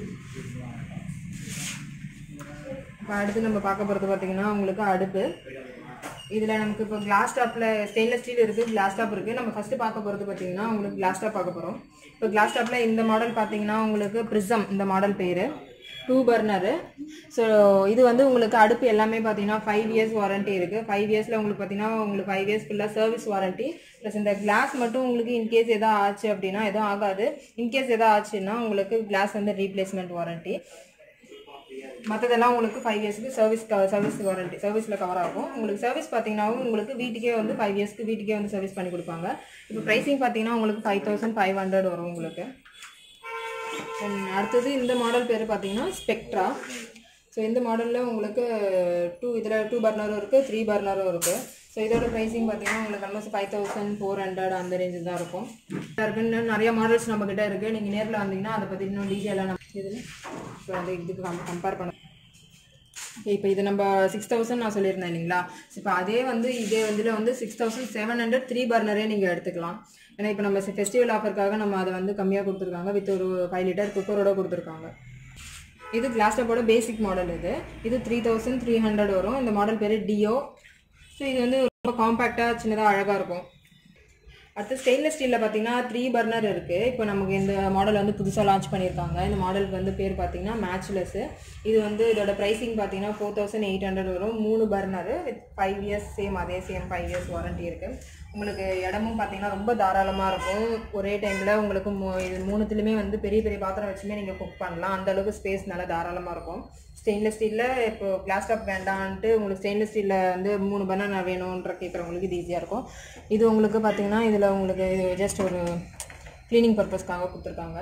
இப்போ அடுத்து நம்ம பார்க்க போகிறது பார்த்தீங்கன்னா உங்களுக்கு அடுப்பு இதில் நமக்கு இப்போ கிளாஸ் டாப்பில் ஸ்டெயின்லெஸ் ஸ்டீல் இருக்குது கிளாஸ் டாப் இருக்குது நம்ம ஃபஸ்ட்டு பார்க்க போகிறது பார்த்தீங்கன்னா உங்களுக்கு கிளாஸ் டாப் பார்க்க போகிறோம் இப்போ கிளாஸ் டாப்பில் இந்த மாடல் பார்த்தீங்கன்னா உங்களுக்கு ப்ரிசம் இந்த மாடல் பேர் டூ பர்னரு ஸோ இது வந்து உங்களுக்கு அடுப்பு எல்லாமே பார்த்தீங்கன்னா ஃபைவ் இயர்ஸ் வாரண்ட்டி இருக்குது ஃபைவ் இயர்ஸில் உங்களுக்கு பார்த்தீங்கன்னா உங்களுக்கு ஃபைவ் இயர்ஸ் ஃபுல்லாக சர்வீஸ் வாரண்ட்டி ப்ளஸ் இந்த கிளாஸ் மட்டும் உங்களுக்கு இன்கேஸ் எதாவது ஆச்சு அப்படின்னா எதுவும் ஆகாது இன்கேஸ் எதாவது ஆச்சுன்னா உங்களுக்கு கிளாஸ் வந்து ரீப்ளேஸ்மெண்ட் வாரண்ட்டி மற்றதெல்லாம் உங்களுக்கு ஃபைவ் இயர்ஸ்க்கு சர்வீஸ் சர்வீஸ் வாரண்டி சர்வீஸில் கவர் ஆகும் உங்களுக்கு சர்வீஸ் பார்த்தீங்கன்னாவும் உங்களுக்கு வீட்டுக்கே வந்து ஃபைவ் இயர்ஸ்க்கு வீட்டுக்கே வந்து சர்வீஸ் பண்ணி கொடுப்பாங்க இப்போ ப்ரைஸிங் பார்த்தீங்கன்னா உங்களுக்கு ஃபைவ் தௌசண்ட் ஃபைவ் ஹண்ட்ரட் வரும் உங்களுக்கு And அடுத்தது இந்த மாடல் பேர் பார்த்தீங்கன்னா ஸ்பெக்ட்ரா ஸோ இந்த மாடலில் உங்களுக்கு டூ இதில் டூ பர்னரும் இருக்குது த்ரீ பர்னரும் இருக்குது ஸோ இதோட ப்ரைஸிங் பார்த்தீங்கன்னா உங்களுக்கு almost five thousand four hundred அந்த ரேஞ்சு தான் இருக்கும் இருக்கு இன்னும் நிறைய மாடல்ஸ் நம்மக்கிட்ட இருக்குது நீங்கள் நேரில் வந்தீங்கன்னா அதை பற்றி இன்னும் டீட்டெயிலாக நம்ம இதில் இப்போ வந்து இதுக்கு கம்பேர் பண்ண இப்போ இது நம்ம சிக்ஸ் தௌசண்ட் நான் சொல்லியிருந்தேன் இல்லைங்களா இப்போ அதே வந்து இதே வந்துல வந்து six thousand seven hundred three பர்னரே நீங்கள் எடுத்துக்கலாம் ஏன்னா இப்போ நம்ம ஃபெஸ்டிவல் ஆஃபருக்காக நம்ம அதை வந்து கம்மியாக கொடுத்துருக்காங்க வித் ஒரு ஃபைவ் லிட்டர் குக்கரோட கொடுத்துருக்காங்க இது கிளாஸ் டாப்போட பேசிக் மாடல் இது இது த்ரீ தௌசண்ட் த்ரீ ஹண்ட்ரட் வரும் இந்த மாடல் பேர் டியோ ஸோ இது வந்து ரொம்ப காம்பேக்டாக சின்னதாக அழகாக இருக்கும் அடுத்து ஸ்டெயின்லெஸ் ஸ்டீலில் பார்த்தீங்கன்னா த்ரீ பர்னர் இருக்குது இப்போ நமக்கு இந்த மாடல் வந்து புதுசாக லான்ச் பண்ணியிருக்காங்க இந்த மாடலுக்கு வந்து பேர் பார்த்தீங்கன்னா மேட்ச்லெஸ்ஸு இது வந்து இதோட ப்ரைஸிங் பார்த்தீங்கன்னா ஃபோர் தௌசண்ட் எயிட் ஹண்ட்ரட் வரும் மூணு burner with five years same அதே சேம் ஃபைவ் இயர்ஸ் வாரண்டி இருக்குது உங்களுக்கு இடமும் பார்த்தீங்கன்னா ரொம்ப தாராளமாக இருக்கும் ஒரே டைமில் உங்களுக்கு மூ இது மூணுத்துலேயுமே வந்து பெரிய பெரிய பாத்திரம் வச்சுமே நீங்கள் குக் பண்ணலாம் அந்த அளவுக்கு ஸ்பேஸ் நல்லா தாராளமாக இருக்கும் ஸ்டெயின்லெஸ் ஸ்டீலில் இப்போ கிளாஸ் டாப் வேண்டான்ட்டு உங்களுக்கு ஸ்டெயின்லெஸ் ஸ்டீலில் வந்து மூணு பர்னர் நான் வேணுன்ற கேட்குறவங்களுக்கு இது ஈஸியாக இருக்கும் இது உங்களுக்கு பார்த்தீங்கன்னா இதில் உங்களுக்கு இது ஜஸ்ட் ஒரு க்ளீனிங் பர்பஸ்க்காக கொடுத்துருக்காங்க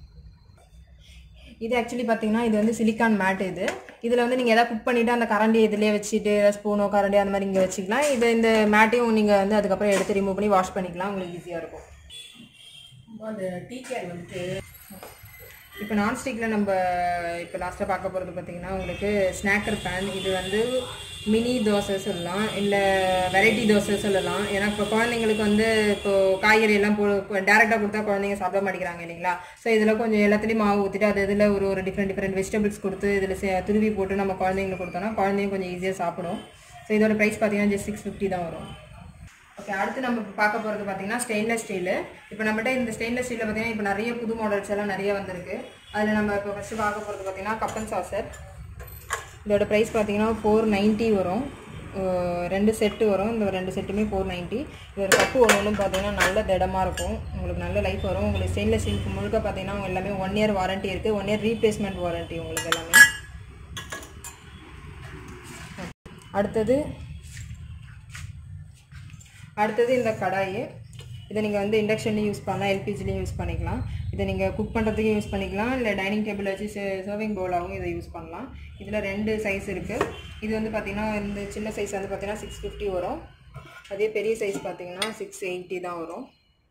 இது ஆக்சுவலி பார்த்தீங்கன்னா இது வந்து சிலிக்கான் மேட் இது இதில் வந்து நீங்கள் எதாவது குக் பண்ணிவிட்டு அந்த கரண்டி இதிலே வச்சுட்டு ஸ்பூனோ கரண்டி அந்த மாதிரி இங்கே வச்சுக்கலாம் இது இந்த மேட்டையும் நீங்கள் வந்து அதுக்கப்புறம் எடுத்து ரிமூவ் பண்ணி வாஷ் பண்ணிக்கலாம் உங்களுக்கு ஈஸியாக இருக்கும் அந்த டீ கேன் வந்துட்டு இப்போ நான்ஸ்டிக்கில் நம்ம இப்போ லாஸ்ட்டாக பார்க்க போகிறது பார்த்தீங்கன்னா உங்களுக்கு ஸ்நாக்கர் பேன் இது வந்து மினி தோசை சொல்லலாம் இல்லை வெரைட்டி தோசை சொல்லலாம் ஏன்னா இப்போ குழந்தைங்களுக்கு வந்து இப்போ காய்கறி எல்லாம் போ டேரெக்டாக கொடுத்தா குழந்தைங்க சாப்பிட மாட்டேங்கிறாங்க இல்லைங்களா ஸோ இதில் கொஞ்சம் எல்லாத்துலேயும் மாவு ஊற்றிட்டு அது இதில் ஒரு ஒரு டிஃப்ரெண்ட் டிஃப்ரெண்ட் வெஜிடபிள்ஸ் கொடுத்து இதில் துருவி போட்டு நம்ம குழந்தைங்களுக்கு கொடுத்தோம்னா குழந்தைங்க கொஞ்சம் ஈஸியாக சாப்பிடும் ஸோ இதோட ப்ரைஸ் பார்த்தீங்கன்னா ஜஸ்ட் சிக்ஸ் ஃபிஃப்டி தான் வரும் ஓகே அடுத்து நம்ம இப்போ பார்க்க போகிறது பார்த்தீங்கன்னா ஸ்டெயின்லெஸ் ஸ்டீலு இப்போ நம்மகிட்ட இந்த ஸ்டெயின்லெஸ் ஸ்டீலில் பார்த்தீங்கன்னா இப்போ நிறைய புது மாடல்ஸ் எல்லாம் நிறைய வந்திருக்கு அதில் நம்ம இப்போ ஃபஸ்ட்டு பார்க்க போகிறது பார்த்தீங்கன்னா கப்பன் சாசர் இதோட ப்ரைஸ் பார்த்தீங்கன்னா ஃபோர் நைன்ட்டி வரும் அஹ் ரெண்டு செட்டு வரும் இந்த ரெண்டு செட்டுமே ஃபோர் நைன்ட்டி இதோட கப்பு ஒன்று ஒன்றும் பார்த்தீங்கன்னா நல்ல திடமாக இருக்கும் உங்களுக்கு நல்ல லைஃப் வரும் உங்களுக்கு ஸ்டெயின்லெஸ் ஸ்டீல் முழுக்க பார்த்தீங்கன்னா அவங்க எல்லாமே ஒன் இயர் வாரண்ட்டி இருக்குது ஒன் இயர் ரீப்ளேஸ்மெண்ட் வாரண்ட்டி உங்களுக்கு எல்லாமே அடுத்தது அடுத்தது இந்த கடாய் இதை நீங்கள் வந்து இண்டக்ஷன்லையும் யூஸ் பண்ணலாம் எல்பிஜிலையும் யூஸ் பண்ணிக்கலாம் இதை நீங்கள் குக் பண்ணுறதுக்கும் யூஸ் பண்ணிக்கலாம் இல்லை டைனிங் டேபிள் வச்சு சர்விங் பவுலாகவும் இதை யூஸ் பண்ணலாம் இதில் ரெண்டு சைஸ் இருக்குது இது வந்து பார்த்திங்கன்னா இந்த சின்ன சைஸ் வந்து பார்த்திங்கன்னா சிக்ஸ் ஃபிஃப்டி வரும் அதே பெரிய சைஸ் பார்த்தீங்கன்னா சிக்ஸ் எயிட்டி தான் வரும்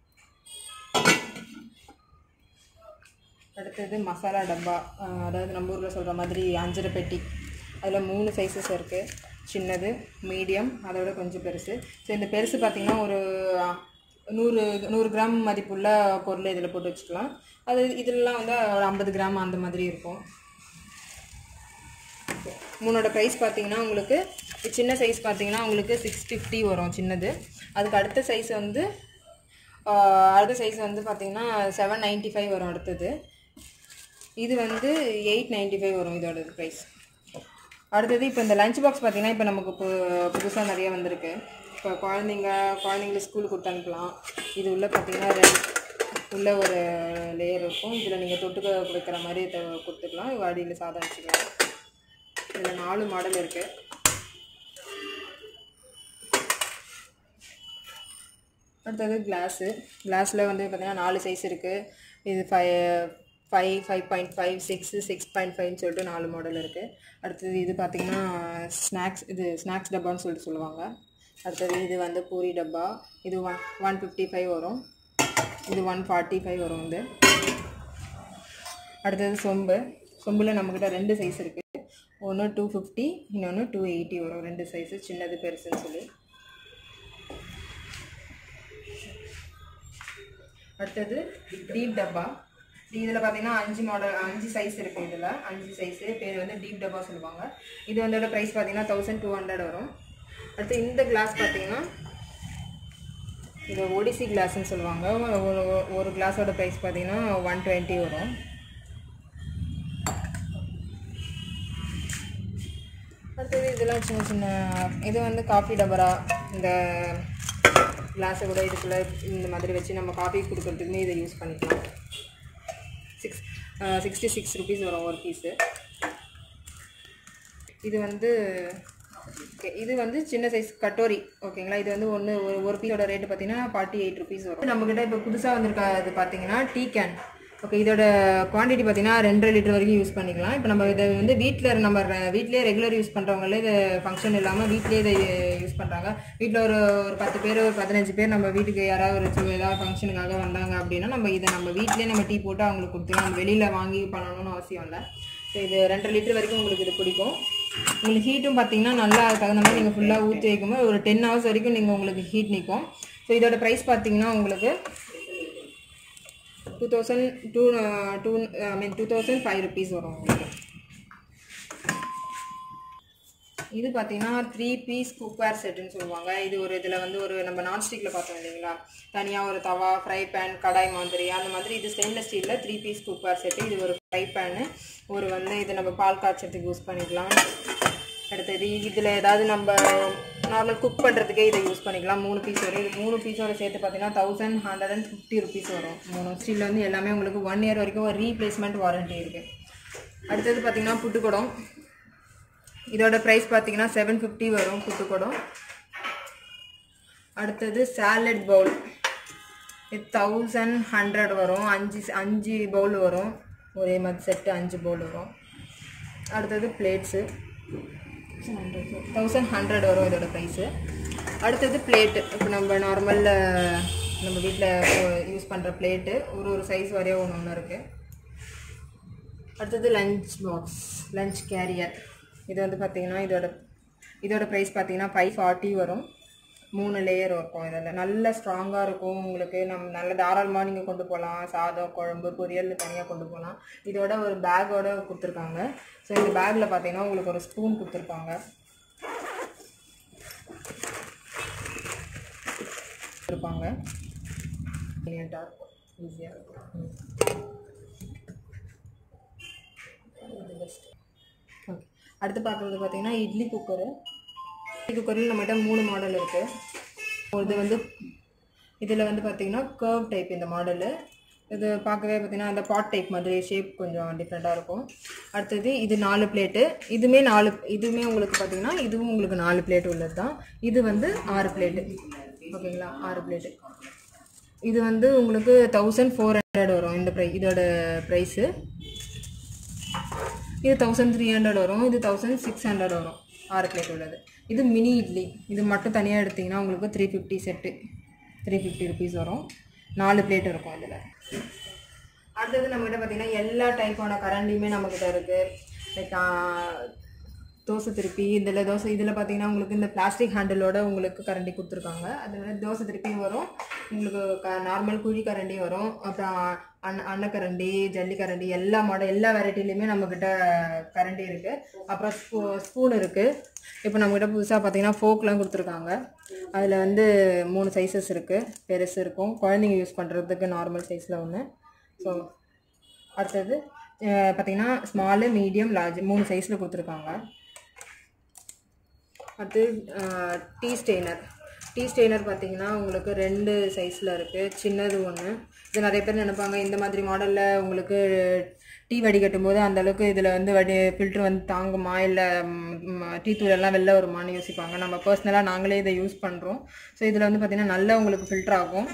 அடுத்தது மசாலா டப்பா அஹ் அதாவது நம்ம ஊரில் சொல்கிற மாதிரி அஞ்சரை பெட்டி அதில் மூணு சைஸஸ் இருக்குது சின்னது மீடியம் அதோட கொஞ்சம் பெருசு ஸோ இந்த பெருசு பார்த்திங்கன்னா ஒரு அஹ், நூறு நூறு கிராம் மதிப்புள்ள பொருள் இதில் போட்டு வச்சுக்கலாம் அது இதிலலாம் வந்து ஒரு ஐம்பது கிராம் அந்த மாதிரி இருக்கும் மூணோட ப்ரைஸ் பார்த்தீங்கன்னா உங்களுக்கு சின்ன சைஸ் பார்த்தீங்கன்னா உங்களுக்கு சிக்ஸ் ஃபிஃப்டி வரும் சின்னது அதுக்கு அடுத்த சைஸ் வந்து ஆஹ், அடுத்த சைஸ் வந்து பார்த்தீங்கன்னா செவன் நைன்ட்டி ஃபைவ் வரும் அடுத்தது இது வந்து எயிட் நைன்ட்டி ஃபைவ் வரும் இதோட ப்ரைஸ் அடுத்தது இப்போ இந்த லஞ்ச் பாக்ஸ் பார்த்தீங்கன்னா இப்போ நமக்கு பு புதுசாக நிறைய வந்திருக்கு இப்போ குழந்தைங்க குழந்தைங்கள ஸ்கூலுக்கு கொடுத்து அனுப்பலாம் இது உள்ள பார்த்தீங்கன்னா ரெண்டு உள்ள ஒரு லேயர் இருக்கும் இதில் நீங்கள் தொட்டுக்க வைக்கிற மாதிரி இதை கொடுத்துக்கலாம் அடியில் சாதம் வச்சுக்கலாம் இதில் நாலு மாடல் இருக்குது அடுத்தது கிளாஸு கிளாஸில் வந்து பார்த்தீங்கன்னா நாலு சைஸ் இருக்குது இது five five five point five six six point ஃபைவ்னு சொல்லிட்டு நாலு மாடல் இருக்குது அடுத்தது இது பார்த்திங்கன்னா ஸ்நாக்ஸ் இது ஸ்நாக்ஸ் டப்பான்னு சொல்லிட்டு சொல்லுவாங்க அடுத்தது இது வந்து பூரி டப்பா இது ஒன் ஒன் ஃபிஃப்டி ஃபைவ் வரும் இது ஒன் ஃபார்ட்டி ஃபைவ் வரும் வந்து அடுத்தது சொம்பு சொம்பில் நம்மக்கிட்ட ரெண்டு சைஸ் இருக்குது ஒன்று டூ ஃபிஃப்டி இன்னொன்று டூ எயிட்டி வரும் ரெண்டு சைஸு சின்னது பெருசுன்னு சொல்லி அடுத்தது டீப் டப்பா இதில் பார்த்தீங்கன்னா அஞ்சு மாடல் அஞ்சு சைஸ் இருக்குது இதில் அஞ்சு சைஸு பேர் வந்து டீப் டப்பா சொல்லுவாங்க இது வந்து ப்ரைஸ் பார்த்தீங்கன்னா தௌசண்ட் டூ ஹண்ட்ரட் வரும் அடுத்து இந்த கிளாஸ் பார்த்தீங்கன்னா இது ஒடிசி கிளாஸ்ன்னு சொல்லுவாங்க ஒரு ஒரு கிளாஸோட ப்ரைஸ் பார்த்தீங்கன்னா ஒன் டுவெண்ட்டி வரும் அடுத்தது இதெல்லாம் சின்ன சின்ன இது வந்து காஃபி டபரா இந்த கிளாஸை கூட இதுக்குள்ளே இந்த மாதிரி வச்சு நம்ம காஃபி கொடுக்கறதுக்குமே இதை யூஸ் பண்ணிக்கலாம் சிக்ஸ் சிக்ஸ்டி சிக்ஸ் ருபீஸ் வரும் ஒரு பீஸு இது வந்து ஓகே இது வந்து சின்ன சைஸ் கட்டோரி ஓகேங்களா இது வந்து ஒன்று ஒரு ஒரு பீஸோட ரேட்டு பார்த்தீங்கன்னா ஃபார்ட்டி எயிட் ருபீஸ் வரும் நம்மக்கிட்ட இப்போ புதுசாக வந்திருக்க இது பார்த்தீங்கன்னா டீ கேன் ஓகே இதோட குவான்டிட்டி பார்த்தீங்கன்னா ரெண்டரை லிட்டர் வரைக்கும் யூஸ் பண்ணிக்கலாம் இப்போ நம்ம இதை வந்து வீட்டில் நம்ம வீட்லேயே ரெகுலர் யூஸ் பண்ணுறவங்களே இது ஃபங்க்ஷன் இல்லாமல் வீட்லேயே இதை யூஸ் பண்ணுறாங்க வீட்டில் ஒரு ஒரு பத்து பேர் ஒரு பதினஞ்சு பேர் நம்ம வீட்டுக்கு யாராவது ஒரு சி- ஏதாவது ஃபங்க்ஷனுக்காக வந்தாங்க அப்படின்னா நம்ம இதை நம்ம வீட்லேயே நம்ம டீ போட்டு அவங்களுக்கு கொடுத்துக்கலாம் நம்ம வெளியில் வாங்கி பண்ணணும்னு அவசியம் இல்லை ஸோ இது ரெண்டரை லிட்டர் வரைக்கும் உங்களுக்கு இது பிடிக்கும் உங்களுக்கு ஹீட்டும் பார்த்தீங்கன்னா நல்லா அதுக்கு தகுந்த மாதிரி நீங்கள் ஃபுல்லாக ஊற்றி வைக்கும்போது ஒரு டென் ஹவர்ஸ் வரைக்கும் நீங்கள் உங்களுக்கு ஹீட் நிற்கும் ஸோ இதோட ப்ரைஸ் பார்த்தீங்கன்னா உங்களுக்கு two thousand two two I mean two thousand five rupees வரும் உங்களுக்கு இது பார்த்தீங்கன்னா த்ரீ பீஸ் குக்வேர் செட்டுன்னு சொல்லுவாங்க இது ஒரு இதில் வந்து ஒரு நம்ம நான்ஸ்டிக்கில் பார்த்தோம் இல்லைங்களா தனியாக ஒரு தவா ஃப்ரை பேன் கடாய் மாதிரி அந்த மாதிரி இது ஸ்டெயின்லெஸ் ஸ்டீலில் த்ரீ பீஸ் குக்வேர் செட்டு இது ஒரு ஃப்ரை பேனு ஒரு வந்து இது நம்ம பால் காய்ச்சறதுக்கு யூஸ் பண்ணிக்கலாம் அடுத்தது இதில் ஏதாவது நம்ம நார்மல் குக் பண்ணுறதுக்கே இதை யூஸ் பண்ணிக்கலாம் மூணு பீஸ் வரும் இது மூணு பீஸோட சேர்த்து பார்த்தீங்கன்னா thousand hundred and fifty rupees வரும் மூணு ஸ்டீலில் வந்து எல்லாமே உங்களுக்கு ஒன் இயர் வரைக்கும் ஒரு ரீப்ளேஸ்மெண்ட் வாரண்டி இருக்குது அடுத்தது பார்த்தீங்கன்னா புட்டுக்குடம் இதோட ப்ரைஸ் பார்த்தீங்கன்னா செவன் ஃபிஃப்டி வரும் புட்டுக்குடம் அடுத்தது சாலட் பவுல் இது தௌசண்ட் ஹண்ட்ரட் வரும் அஞ்சு அஞ்சு பவுல் வரும் ஒரே மாதிரி செட்டு அஞ்சு பவுல் வரும் அடுத்தது பிளேட்ஸு தௌசண்ட் ஹண்ட்ரட் வரும் இதோட ப்ரைஸு அடுத்தது பிளேட்டு இப்போ நம்ம நார்மல் நம்ம வீட்டில் யூஸ் பண்ணுற பிளேட்டு ஒரு ஒரு சைஸ் வரையும் ஒன்று ஒன்று இருக்குது அடுத்தது லஞ்ச் பாக்ஸ் லஞ்ச் கேரியர் இது வந்து பார்த்தீங்கன்னா இதோட இதோட ப்ரைஸ் பார்த்தீங்கன்னா ஃபைவ் ஃபார்ட்டி வரும் மூணு லேயர் இருக்கும் இதில் நல்ல ஸ்ட்ராங்காக இருக்கும் உங்களுக்கு நம்ம நல்ல தாராளமாக நீங்கள் கொண்டு போகலாம் சாதம் குழம்பு பொரியல் தனியாக கொண்டு போகலாம் இதோட ஒரு பேக்கோட கொடுத்துருக்காங்க ஸோ இந்த பேக்கில் பார்த்தீங்கன்னா உங்களுக்கு ஒரு ஸ்பூன் கொடுத்துருப்பாங்க இருப்பாங்க நீட்டாக இருக்கும் ஈஸியாக இருக்கும் ம். இது பெஸ்ட் ஓகே அடுத்து பார்க்குறது பார்த்தீங்கன்னா இட்லி குக்கரு இட்லி குக்கரில் நம்மகிட்ட மூணு மாடல் இருக்குது இது வந்து இதில் வந்து பார்த்தீங்கன்னா கர்வ் டைப் இந்த மாடலு இது பார்க்கவே பார்த்தீங்கன்னா அந்த பாட் டைப் மாதிரி ஷேப் கொஞ்சம் டிஃப்ரெண்ட்டாக இருக்கும் அடுத்தது இது நாலு பிளேட்டு இதுவுமே நாலு இதுவுமே உங்களுக்கு பார்த்தீங்கன்னா இதுவும் உங்களுக்கு நாலு பிளேட் உள்ளது தான் இது வந்து ஆறு பிளேட்டு ஓகேங்களா ஆறு பிளேட்டு இது வந்து உங்களுக்கு தௌசண்ட் ஃபோர் ஹண்ட்ரட் வரும் இந்த ப்ரை இதோட ப்ரைஸு இது தௌசண்ட் த்ரீ ஹண்ட்ரட் வரும் இது தௌசண்ட் சிக்ஸ் ஹண்ட்ரட் வரும் ஆறு பிளேட் உள்ளது இது மினி இட்லி இது மட்டும் தனியாக எடுத்திங்கன்னா உங்களுக்கு three fifty set three fifty rupees வரும் நாலு பிளேட் இருக்கும் இதில் அடுத்தது நம்மகிட்ட பார்த்தீங்கன்னா எல்லா டைப்பான கரண்டியுமே நம்மக்கிட்ட இருக்குது லைக் தோசை திருப்பி இதில் தோசை இதில் பார்த்தீங்கன்னா உங்களுக்கு இந்த பிளாஸ்டிக் ஹேண்டிலோட உங்களுக்கு கரண்டி கொடுத்துருக்காங்க அதில் தோசை திருப்பியும் வரும் உங்களுக்கு க நார்மல் குழி கரண்டி வரும் அப்புறம் அன்ன அன்னக்கரண்டி ஜல்லிக்கரண்டி எல்லா மாடல் எல்லா வெரைட்டிலையுமே நம்மக்கிட்ட கரண்டி இருக்குது அப்புறம் ஸ்பூ ஸ்பூன் இருக்குது இப்போ நம்மக்கிட்ட புதுசாக பார்த்தீங்கன்னா ஃபோக்லாம் கொடுத்துருக்காங்க அதில் வந்து மூணு சைஸஸ் இருக்குது பெருசு இருக்கும் குழந்தைங்க யூஸ் பண்ணுறதுக்கு நார்மல் சைஸில் ஒன்று ஸோ அடுத்தது அஹ், பார்த்தீங்கன்னா ஸ்மாலு மீடியம் லார்ஜ் மூணு சைஸில் கொடுத்துருக்காங்க அடுத்து டீ ஸ்டெய்னர் டீ ஸ்டெய்னர் பார்த்தீங்கன்னா உங்களுக்கு ரெண்டு சைஸில் இருக்குது சின்னது ஒன்று இது நிறைய பேர் நினைப்பாங்க இந்த மாதிரி மாடலில் உங்களுக்கு டீ வடிகட்டும் போது அந்த அளவுக்கு இதில் வந்து வடி ஃபில்ட்ரு வந்து தாங்குமா இல்லை டீ தூள் எல்லாம் வெளில வருமான்னு யோசிப்பாங்க நம்ம பர்சனலாக நாங்களே இதை யூஸ் பண்ணுறோம் ஸோ இதில் வந்து பார்த்திங்கன்னா நல்லா உங்களுக்கு ஃபில்டர் ஆகும்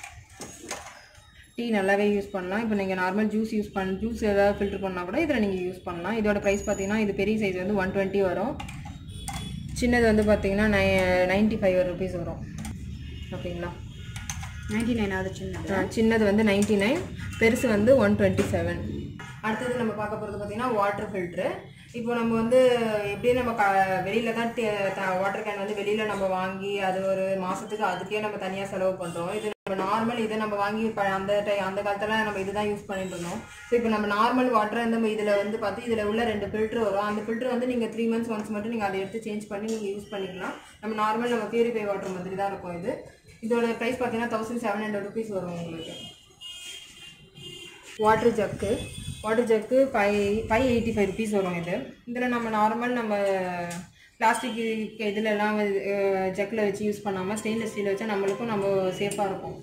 டீ நல்லாவே யூஸ் பண்ணலாம் இப்போ நீங்கள் நார்மல் ஜூஸ் யூஸ் பண்ண ஜூஸ் ஏதாவது ஃபில்டர் பண்ணால் கூட இதில் நீங்கள் யூஸ் பண்ணலாம் இதோட ப்ரைஸ் பார்த்தீங்கன்னா இது பெரிய சைஸ் வந்து ஒன் டுவெண்ட்டி வரும் சின்னது வந்து பார்த்தீங்கன்னா நை நைன்ட்டி ஃபைவ் ருபீஸ் வரும் ஓகேங்களா நைன்டி நைனாவது சின்னது ஆ, சின்னது வந்து நைன்ட்டி நைன் பெருசு வந்து ஒன் டுவெண்ட்டி செவன் அடுத்தது நம்ம பார்க்க போகிறது பார்த்தீங்கன்னா வாட்டர் ஃபில்ட்ரு இப்போ நம்ம வந்து எப்படியும் நம்ம க வெளியில் தான் வாட்டர் கேன் வந்து வெளியில் நம்ம வாங்கி அது ஒரு மாதத்துக்கு அதுக்கே நம்ம தனியாக செலவு பண்ணுறோம் இது நம்ம நார்மல் இதை நம்ம வாங்கி இப்போ அந்த டை அந்த காலத்தில் நம்ம இதுதான் யூஸ் பண்ணிட்டு இருந்தோம் ஸோ இப்போ நம்ம நார்மல் வாட்டரை வந்து இதில் வந்து பார்த்து இதில் உள்ள ரெண்டு ஃபில்ட்ரு வரும் அந்த ஃபில்ட்ரு வந்து நீங்கள் த்ரீ மந்த்ஸ் ஒன்ஸ் மட்டும் நீங்கள் அதை எடுத்து சேஞ்ச் பண்ணி நீங்கள் யூஸ் பண்ணிக்கலாம் நம்ம நார்மல் நம்ம பியூரிஃபை வாட்டர் மாதிரி தான் இருக்கும் இது இதோட ப்ரைஸ் பார்த்தீங்கன்னா தௌசண்ட் செவன் ஹண்ட்ரட் ருபீஸ் வரும் உங்களுக்கு water jug water jug five five eighty five rupees வரும் இது இதில் நம்ம நார்மல் நம்ம பிளாஸ்டிக் இதுலலாம் ஜக்கில் வச்சு யூஸ் பண்ணாமல் ஸ்டெயின்லெஸ் ஸ்டீல் வச்சா நம்மளுக்கும் நம்ம சேஃபாக இருக்கும்